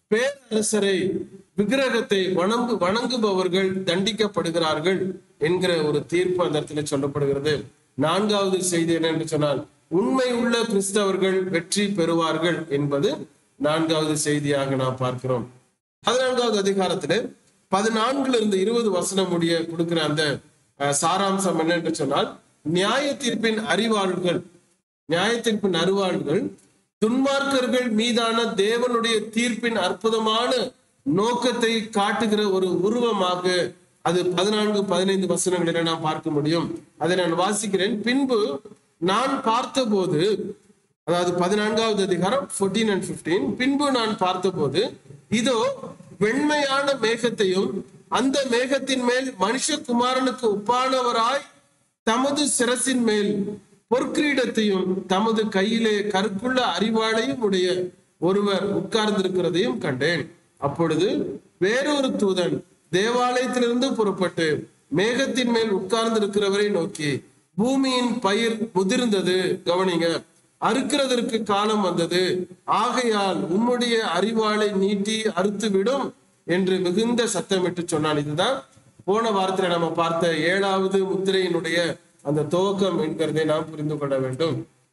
[SPEAKER 1] பேரரசரை விக்கிரகத்தை வணங்கு வணங்குபவர்கள் தண்டிக்கப்படுகிறார்கள் என்கிற ஒரு தீர்ப்பு அந்த இடத்துல சொல்லப்படுகிறது நான்காவது செய்தி என்ன என்று சொன்னால் உண்மை உள்ள கிறிஸ்தவர்கள் வெற்றி பெறுவார்கள் என்பது நான்காவது செய்தியாக நாம் பார்க்கிறோம் பதினான்காவது அதிகாரத்துல பதினான்குல இருந்து இருபது வசனம் முடிய கொடுக்கிற அந்த அஹ், சாராம்சம் என்ன என்று சொன்னால் நியாய தீர்ப்பின் அறிவாள்கள் நியாய தீர்ப்பின் அறிவாள்கள் துன்மார்க்கர்கள் மீதான தேவனுடைய தீர்ப்பின் அற்புதமான நோக்கத்தை காட்டுகிற ஒரு உருவமாக அது பதினான்கு பதினைந்து வசனங்களில் நாம் பார்க்க முடியும் அதை நான் வாசிக்கிறேன் பின்பு நான் பார்த்தபோது அதாவது பதினான்காவது அதிகாரம் 14 அண்ட் 15 பின்பு நான் பார்த்தபோது இதோ வெண்மையான மேகத்தையும் அந்த மேகத்தின் மேல் மனுஷகுமாரனுக்கு ஒப்பானவராய் தமது சிரசின் மேல் பொற்கிரீடத்தையும் தமது கையிலே கருக்குள்ள அறிவாளையும் உடைய ஒருவர் உட்கார்ந்திருக்கிறதையும் கண்டேன் அப்பொழுது வேறொரு தூதன் தேவாலயத்திலிருந்து புறப்பட்டு மேகத்தின் மேல் உட்கார்ந்திருக்கிறவரை நோக்கி பூமியின் பயிர் முதிர்ந்தது கவனிங்க அறுக்கிறதற்கு காலம் வந்தது ஆகையால் உம்முடைய அறிவாளை நீட்டி அறுத்துவிடும் என்று மிகுந்த சத்தமிட்டு சொன்னான் இதுதான் போன வாரத்துல நம்ம பார்த்த ஏழாவது முத்திரையினுடைய அந்த துவக்கம் என்கிறதை நாம் புரிந்து கொள்ள வேண்டும்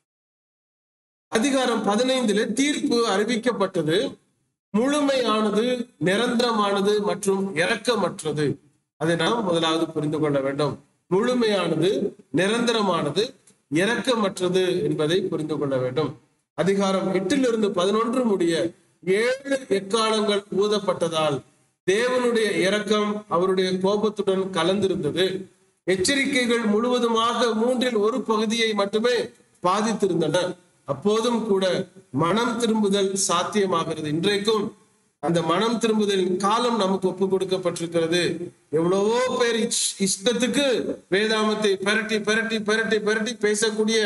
[SPEAKER 1] அதிகாரம் பதினைந்துல தீர்ப்பு அறிவிக்கப்பட்டது முழுமையானது நிரந்தரமானது மற்றும் இரக்கமற்றது அதை நாம் முதலாவது புரிந்து கொள்ள வேண்டும் முழுமையானது நிரந்தரமானது இரக்கமற்றது என்பதை புரிந்து கொள்ள வேண்டும் அதிகாரம் எட்டிலிருந்து பதினொன்று முடிய ஏழு எக்காலங்கள் ஊதப்பட்டதால் தேவனுடைய இரக்கம் அவருடைய கோபத்துடன் கலந்திருந்தது எச்சரிக்கைகள் முழுவதுமாக மூன்றில் ஒரு பகுதியை மட்டுமே பாதித்திருந்தன அப்போதும் கூட மனம் திரும்புதல் சாத்தியமாகிறது இன்றைக்கும் அந்த மனம் திரும்புதலின் காலம் நமக்கு ஒப்பு கொடுக்கப்பட்டிருக்கிறது எவ்வளவோ பேர் இஷ்- இஷ்டத்துக்கு வேதாமத்தை பெரட்டி பெரட்டி பெரட்டி பெரட்டி பேசக்கூடிய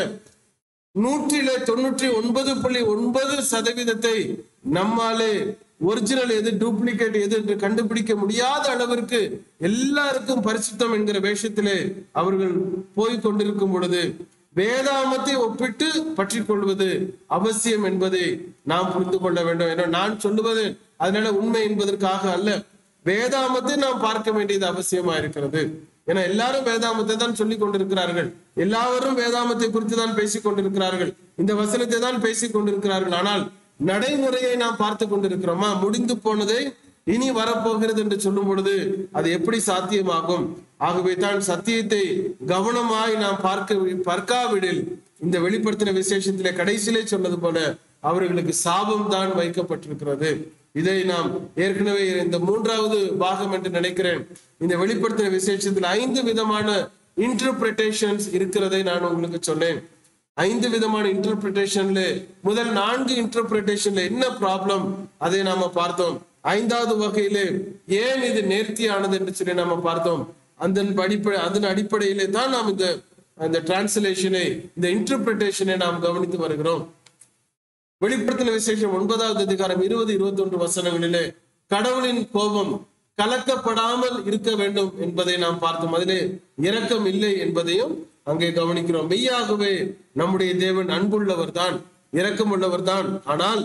[SPEAKER 1] நூற்றில தொண்ணூற்றி ஒன்பது புள்ளி ஒன்பது சதவீதத்தை நம்மாலே ஒரிஜினல் எது டூப்ளிகேட் எது என்று கண்டுபிடிக்க முடியாத அளவிற்கு எல்லாருக்கும் பரிசுத்தம் என்கிற வேஷத்திலே அவர்கள் போய் கொண்டிருக்கும் பொழுது வேதாமத்தை ஒப்பிட்டு பற்றி கொள்வது அவசியம் என்பதை நாம் புரிந்து கொள்ள வேண்டும் ஏன்னா நான் சொல்லுவது அதனால உண்மை என்பதற்காக அல்ல வேதாமத்தை நாம் பார்க்க வேண்டியது அவசியமா இருக்கிறது ஏன்னா எல்லாரும் வேதாமத்தை தான் சொல்லிக் கொண்டிருக்கிறார்கள் எல்லாரும் வேதாமத்தை குறித்து தான் பேசிக் கொண்டிருக்கிறார்கள் இந்த வசனத்தை தான் பேசிக் கொண்டிருக்கிறார்கள் ஆனால் நடைமுறையை நாம் பார்த்து கொண்டிருக்கிறோமா முடிந்து போனதை இனி வரப்போகிறது என்று சொல்லும் பொழுது அது எப்படி சாத்தியமாகும் ஆகவே தான் சத்தியத்தை கவனமாய் நாம் பார்க்க பார்க்காவிடில் இந்த வெளிப்படுத்தின விசேஷத்திலே கடைசியிலே சொன்னது போல அவர்களுக்கு சாபம் தான் வைக்கப்பட்டிருக்கிறது இதை நாம் ஏற்கனவே இந்த மூன்றாவது பாகம் என்று நினைக்கிறேன் இந்த வெளிப்படுத்தின விசேஷத்தில் ஐந்து விதமான இன்டர்பிரிட்டேஷன்ஸ் இருக்கிறதை நான் உங்களுக்கு சொன்னேன் ஐந்து விதமான இன்டர்பிரிட்டேஷன்ல முதல் நான்கு இன்டர்பிரிட்டேஷன்ல என்ன ப்ராப்ளம் அதை நாம பார்த்தோம் ஐந்தாவது வகையிலே ஏன் இது நேர்த்தியானது என்று சொல்லி நாம பார்த்தோம் அந்த அடிப்படை அதன் அடிப்படையிலே தான் நாம் இந்த அந்த டிரான்ஸ்லேஷனை இந்த இன்டர்பிரிட்டேஷனை நாம் கவனித்து வருகிறோம் வெளிப்படுத்தின விசேஷம் ஒன்பதாவது அதிகாரம் இருபது இருபத்தி ஒன்று வசனங்களிலே கடவுளின் கோபம் கலக்கப்படாமல் இருக்க வேண்டும் என்பதை நாம் பார்த்தோம் அதிலே இரக்கம் இல்லை என்பதையும் அங்கே கவனிக்கிறோம் மெய்யாகவே நம்முடைய தேவன் அன்புள்ளவர் தான் இரக்கம் உள்ளவர் தான் ஆனால்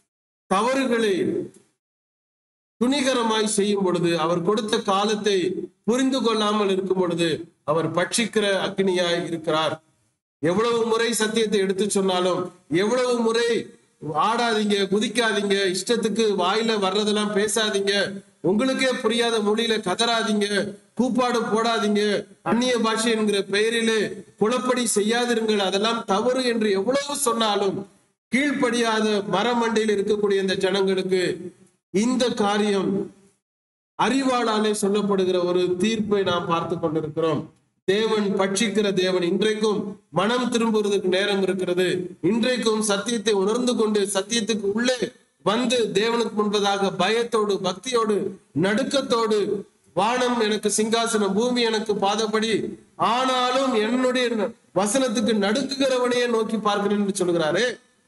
[SPEAKER 1] தவறுகளை துணிகரமாய் செய்யும் பொழுது அவர் கொடுத்த காலத்தை புரிந்து கொள்ளாமல் இருக்கும் பொழுது அவர் பட்சிக்கிற அக்னியாய் இருக்கிறார் எவ்வளவு முறை சத்தியத்தை எடுத்து சொன்னாலும் எவ்வளவு முறை ஆடாதீங்க குதிக்காதீங்க இஷ்டத்துக்கு வாயில வர்றதெல்லாம் பேசாதீங்க உங்களுக்கே புரியாத மொழியில கதறாதீங்க கூப்பாடு போடாதீங்க அந்நிய பாஷை என்கிற பெயரிலே குளப்படி செய்யாதிருங்கள் அதெல்லாம் தவறு என்று எவ்வளவு சொன்னாலும் கீழ்ப்படியாத மரமண்டையில் இருக்கக்கூடிய இந்த ஜனங்களுக்கு இந்த காரியம் அறிவாளாலே சொல்லப்படுகிற ஒரு தீர்ப்பை நாம் பார்த்து கொண்டிருக்கிறோம் தேவன் பட்சிக்கிற தேவன் இன்றைக்கும் மனம் திரும்புவதற்கு நேரம் இருக்கிறது இன்றைக்கும் சத்தியத்தை உணர்ந்து கொண்டு சத்தியத்துக்கு உள்ளே வந்து தேவனுக்கு முன்பதாக பயத்தோடு பக்தியோடு நடுக்கத்தோடு வானம் எனக்கு சிங்காசனம் பூமி எனக்கு பாதப்படி ஆனாலும் என்னுடைய வசனத்துக்கு நடுக்குகிறவனையே நோக்கி பார்க்கிறேன் என்று சொல்கிறாரே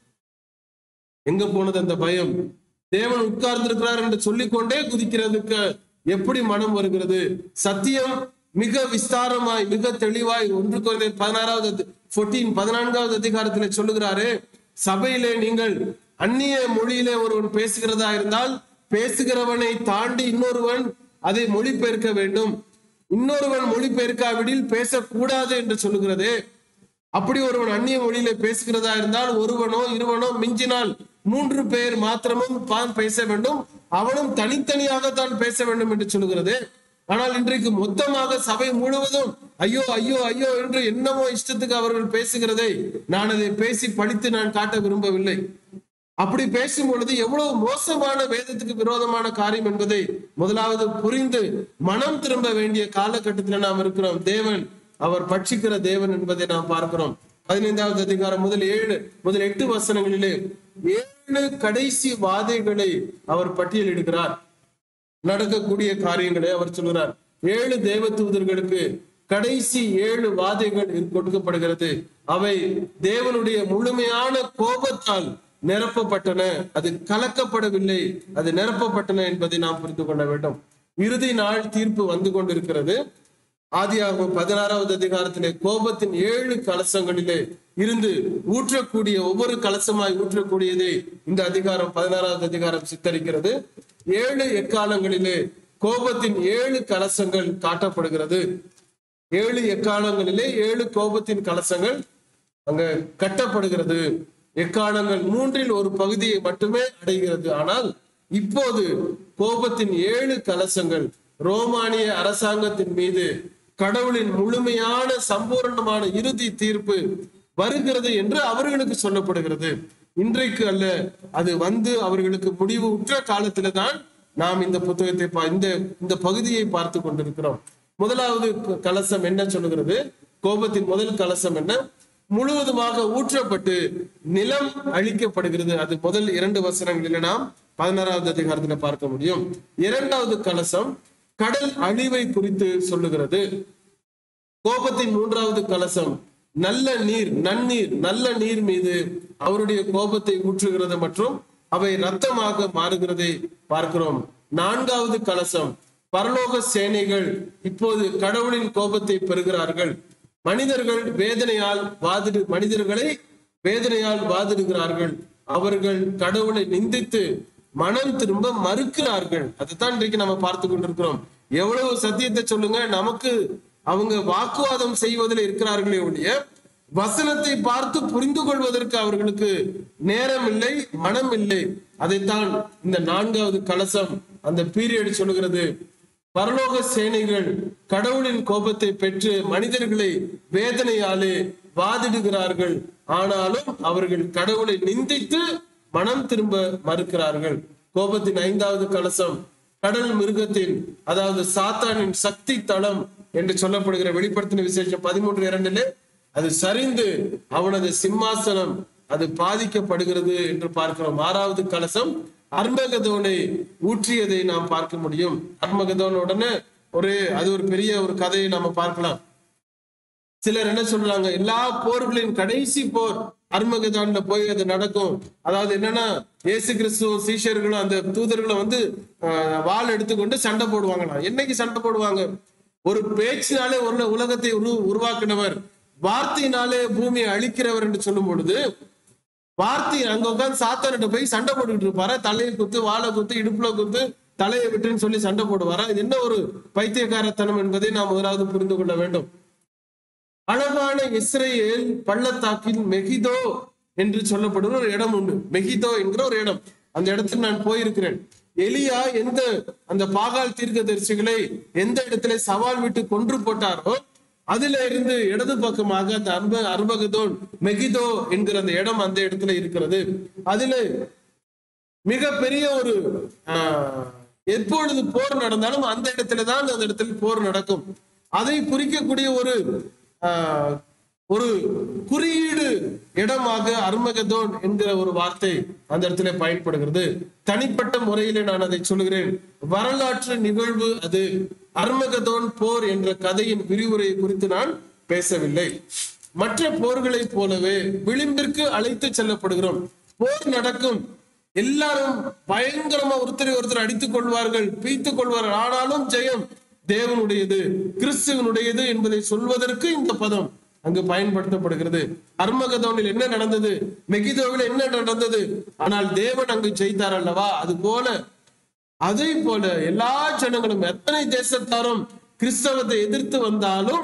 [SPEAKER 1] எங்க போனது அந்த பயம் தேவன் உட்கார்ந்திருக்கிறார் என்று சொல்லிக்கொண்டே குதிக்கிறதுக்கு எப்படி மனம் வருகிறது சத்தியம் மிக விஸ்தாரமாய் மிக தெளிவாய் ஒன்று குறைந்த பதினாறாவது ஃபோர்டீன் பதினான்காவது அதிகாரத்திலே சொல்லுகிறாரே சபையிலே நீங்கள் அந்நிய மொழியிலே ஒருவன் பேசுகிறதா இருந்தால் பேசுகிறவனை தாண்டி இன்னொருவன் அதை மொழிபெயர்க்க வேண்டும் இன்னொருவன் மொழிபெயர்க்காவிடில் பேசக்கூடாது என்று சொல்லுகிறதே அப்படி ஒருவன் அந்நிய மொழியில பேசுகிறதா இருந்தால் ஒருவனோ இருவனோ மிஞ்சினால் மூன்று பேர் மாத்திரமும் தான் பேச வேண்டும் அவனும் தனித்தனியாகத்தான் பேச வேண்டும் என்று சொல்லுகிறது ஆனால் இன்றைக்கு மொத்தமாக சபை முழுவதும் ஐயோ ஐயோ ஐயோ என்று என்னமோ இஷ்டத்துக்கு அவர்கள் பேசுகிறதை நான் அதை பேசி படித்து நான் காட்ட விரும்பவில்லை அப்படி பேசும் பொழுது எவ்வளவு மோசமான வேதத்துக்கு விரோதமான காரியம் என்பதை முதலாவது புரிந்து மனம் திரும்ப வேண்டிய காலகட்டத்தில் நாம் இருக்கிறோம் தேவன் அவர் பட்சிக்கிற தேவன் என்பதை நாம் பார்க்கிறோம் பதினைந்தாவது அதிகாரம் முதல் ஏழு முதல் எட்டு வசனங்களிலே ஏழு கடைசி வாதைகளை அவர் பட்டியலிடுகிறார் நடக்கக்கூடிய காரியங்களை அவர் சொல்கிறார் ஏழு தேவ தூதர்களுக்கு கடைசி ஏழு வாதைகள் கொடுக்கப்படுகிறது அவை தேவனுடைய முழுமையான கோபத்தால் நிரப்பப்பட்டன அது கலக்கப்படவில்லை அது நிரப்பப்பட்டன என்பதை நாம் புரிந்து கொள்ள வேண்டும் இறுதி நாள் தீர்ப்பு வந்து கொண்டிருக்கிறது ஆதியாகமம் பதினாறாவது அதிகாரத்திலே கோபத்தின் ஏழு கலசங்களிலே இருந்து ஊற்றக்கூடிய ஒவ்வொரு கலசமாய் ஊற்றக்கூடியதை இந்த அதிகாரம் பதினாறாவது அதிகாரம் சித்தரிக்கிறது ஏழு எக்காலங்களிலே கோபத்தின் ஏழு கலசங்கள் காட்டப்படுகிறது ஏழு எக்காலங்களிலே ஏழு கோபத்தின் கலசங்கள் அங்க கட்டப்படுகிறது எக்காலங்கள் மூன்றில் ஒரு பகுதியை மட்டுமே அடைகிறது ஆனால் இப்போது கோபத்தின் ஏழு கலசங்கள் ரோமானிய அரசாங்கத்தின் மீது கடவுளின் முழுமையான சம்பூர்ணமான இறுதி தீர்ப்பு வருகிறது என்று அவர்களுக்கு சொல்லப்படுகிறது இன்றைக்கு அல்ல அது வந்து அவர்களுக்கு முடிவு உற்ற காலத்தில தான் நாம் இந்த புத்தகத்தை பா- இந்த இந்த பகுதியை பார்த்து கொண்டிருக்கிறோம் முதலாவது க- கலசம் என்ன சொல்லுகிறது கோபத்தின் முதல் கலசம் என்ன முழுவதுமாக ஊற்றப்பட்டு நிலம் அழிக்கப்படுகிறது அது முதல் இரண்டு வசனங்களில் நாம் பதினாறாவது அதிகாரத்துல பார்க்க முடியும் இரண்டாவது கலசம் கடல் அழிவை குறித்து சொல்லுகிறது கோபத்தின் மூன்றாவது கலசம் நல்ல நீர் நன்னீர் நல்ல நீர் மீது அவருடைய கோபத்தை ஊற்றுகிறது மற்றும் அவை ரத்தமாக மாறுகிறதை பார்க்கிறோம் நான்காவது கலசம் பரலோக சேனைகள் இப்போது கடவுளின் கோபத்தை பெறுகிறார்கள் மனிதர்கள் வேதனையால் வாதிடு மனிதர்களை வேதனையால் வாதிடுகிறார்கள் அவர்கள் கடவுளை நிந்தித்து மனம் திரும்ப மறுக்கிறார்கள் அதைத்தான் இன்றைக்கு நம்ம பார்த்து கொண்டிருக்கிறோம் எவ்வளவு சத்தியத்தை சொல்லுங்க நமக்கு அவங்க வாக்குவாதம் செய்வதில் இருக்கிறார்களே ஒழிய வசனத்தை பார்த்து புரிந்து கொள்வதற்கு அவர்களுக்கு நேரம் இல்லை மனம் இல்லை அதைத்தான் இந்த நான்காவது கலசம் அந்த பீரியட் சொல்லுகிறது பரலோக சேனைகள் கடவுளின் கோபத்தை பெற்று மனிதர்களை வேதனையாலே வாதிடுகிறார்கள் ஆனாலும் அவர்கள் கடவுளை நிந்தித்து மனம் திரும்ப மறுக்கிறார்கள் கோபத்தின் ஐந்தாவது கலசம் கடல் மிருகத்தின் அதாவது சாத்தானின் சக்தி தளம் என்று சொல்லப்படுகிற வெளிப்படுத்தின விசேஷம் பதிமூன்று இரண்டிலே அது சரிந்து அவனது சிம்மாசனம் அது பாதிக்கப்படுகிறது என்று பார்க்கிறோம் ஆறாவது கலசம் அர்மகதோனை ஊற்றியதை நாம் பார்க்க முடியும் அர்மகதோன் உடனே ஒரு அது ஒரு பெரிய ஒரு கதையை நாம பார்க்கலாம் சிலர் என்ன சொல்றாங்க எல்லா போர்களின் கடைசி போர் அர்மகதான்ல போய் அது நடக்கும் அதாவது என்னன்னா இயேசு கிறிஸ்துவ சீஷர்களும் அந்த தூதர்களும் வந்து ஆஹ், வாள் எடுத்துக்கொண்டு சண்டை போடுவாங்களாம் என்னைக்கு சண்டை போடுவாங்க ஒரு பேச்சினாலே ஒரு உலகத்தை உரு உருவாக்கினவர் வார்த்தையினாலே பூமியை அழிக்கிறவர் என்று சொல்லும் பொழுது வார்த்தை அங்க உட்கார்ந்து சாத்தானிட்ட போய் சண்டை போட்டுக்கிட்டு இருப்பாரா தலையை குத்து வாழை குத்து இடுப்புல குத்து தலையை விட்டுன்னு சொல்லி சண்டை போடுவாரா இது என்ன ஒரு பைத்தியக்காரத்தனம் என்பதை நாம் முதலாவது புரிந்து கொள்ள வேண்டும் அழகான இஸ்ரேல் பள்ளத்தாக்கின் மெகிதோ என்று சொல்லப்படுகிற ஒரு இடம் உண்டு மெகிதோ என்கிற ஒரு இடம் அந்த இடத்துல நான் போயிருக்கிறேன் எலியா எந்த அந்த பாகால் தீர்க்கதரிசிகளை எந்த இடத்துல சவால் விட்டு கொன்று போட்டாரோ அதுல இருந்து இடது பக்கமாக அந்த அர்ப அர்பகதோன் மெகிதோ என்கிற அந்த இடம் அந்த இடத்துல இருக்கிறது அதுல மிகப்பெரிய ஒரு ஆஹ், எப்பொழுது போர் நடந்தாலும் அந்த இடத்துல தான் அந்த இடத்துல போர் நடக்கும் அதை குறிக்கக்கூடிய ஒரு ஆஹ், ஒரு குறியீடு இடமாக அர்மகதோன் என்கிற ஒரு வார்த்தை அந்த இடத்துல பயன்படுகிறது தனிப்பட்ட முறையிலே நான் அதை சொல்லுகிறேன் வரலாற்று நிகழ்வு அது அர்மகதோன் போர் என்ற கதையின் விரிவுரை குறித்து நான் பேசவில்லை மற்ற போர்களைப் போலவே விளிம்பிற்கு அழைத்து செல்லப்படுகிறோம் போர் நடக்கும் எல்லாரும் பயங்கரமா ஒருத்தரை ஒருத்தர் அடித்துக் கொள்வார்கள் பீத்துக் கொள்வார்கள் ஆனாலும் ஜெயம் தேவனுடையது கிறிஸ்துவனுடையது என்பதை சொல்வதற்கு இந்த பதம் அங்கு பயன்படுத்தப்படுகிறது அர்மகதோனில் என்ன நடந்தது மெகிதோவில் என்ன நடந்தது ஆனால் தேவன் அங்கு ஜெயித்தார் அல்லவா அது போல அதே போல எல்லா ஜனங்களும் எத்தனை தேசத்தாரும் கிறிஸ்தவத்தை எதிர்த்து வந்தாலும்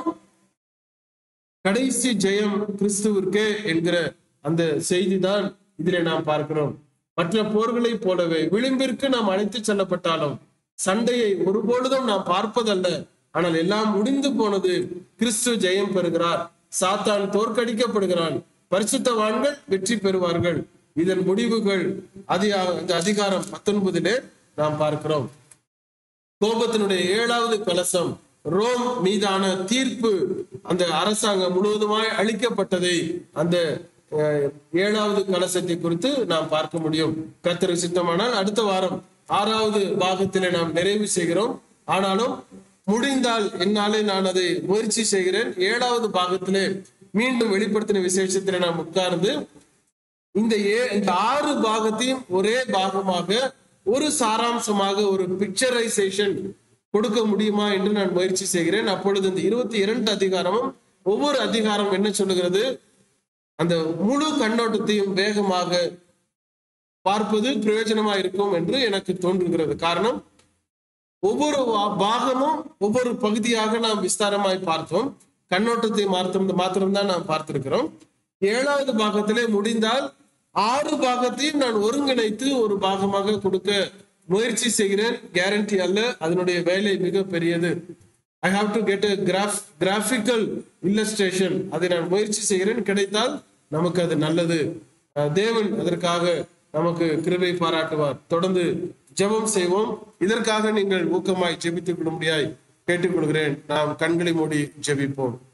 [SPEAKER 1] கடைசி ஜெயம் கிறிஸ்துவிற்கே என்கிற அந்த செய்தி தான் இதிலே நாம் பார்க்கிறோம் மற்ற போர்களைப் போலவே விளிம்பிற்கு நாம் அழைத்து செல்லப்பட்டாலும் சண்டையை ஒருபொழுதும் நாம் பார்ப்பதல்ல ஆனால் எல்லாம் முடிந்து போனது கிறிஸ்து ஜெயம் பெறுகிறார் சாத்தான் தோற்கடிக்கப்படுகிறான் பரிசுத்தவான்கள் வெற்றி பெறுவார்கள் இதன் முடிவுகள் அதி அந்த அதிகாரம் பத்தொன்பதிலே நாம் பார்க்கிறோம் கோபத்தினுடைய ஏழாவது கலசம் ரோம் மீதான தீர்ப்பு அந்த அரசாங்கம் முழுவதுமாய் அளிக்கப்பட்டதை அந்த அஹ், ஏழாவது கலசத்தை குறித்து நாம் பார்க்க முடியும் கர்த்தர் சித்தமானால் அடுத்த வாரம் ஆறாவது பாகத்திலே நாம் நிறைவு செய்கிறோம் ஆனாலும் முடிந்தால் என்னாலே நான் அதை முயற்சி செய்கிறேன் ஏழாவது பாகத்திலே மீண்டும் வெளிப்படுத்தின விசேஷத்திலே நாம் உட்கார்ந்து இந்த ஏ இந்த ஆறு பாகத்தையும் ஒரே பாகமாக ஒரு சாராம்சமாக ஒரு பிக்சரைசேஷன் கொடுக்க முடியுமா என்று நான் முயற்சி செய்கிறேன் அப்பொழுது இந்த இருபத்தி இரண்டு அதிகாரமும் ஒவ்வொரு அதிகாரம் என்ன சொல்லுகிறது அந்த முழு கண்ணோட்டத்தையும் வேகமாக பார்ப்பது பிரயோஜனமா இருக்கும் என்று எனக்கு தோன்றுகிறது காரணம் ஒவ்வொரு வா- பாகமும் ஒவ்வொரு பகுதியாக நாம் விஸ்தாரமாய் பார்த்தோம் கண்ணோட்டத்தை மாத்திரம் மாத்திரம்தான் நாம் பார்த்திருக்கிறோம் ஏழாவது பாகத்திலே முடிந்தால் ஆறு பாகத்தையும் நான் ஒருங்கிணைத்து ஒரு பாகமாக கொடுக்க முயற்சி செய்கிறேன் கேரண்டி அல்ல அதனுடைய வேலை மிக பெரியது I have to get a graph graphical illustration அதை நான் முயற்சி செய்கிறேன் கிடைத்தால் நமக்கு அது நல்லது அஹ் தேவன் அதற்காக நமக்கு கிருபை பாராட்டுவார் தொடர்ந்து ஜெபம் செய்வோம் இதற்காக நீங்கள் ஊக்கமாய் ஜெபித்துக் கொள்ளும்படியாய் கேட்டுக்கொள்கிறேன் நாம் கண்களை மூடி ஜெபிப்போம்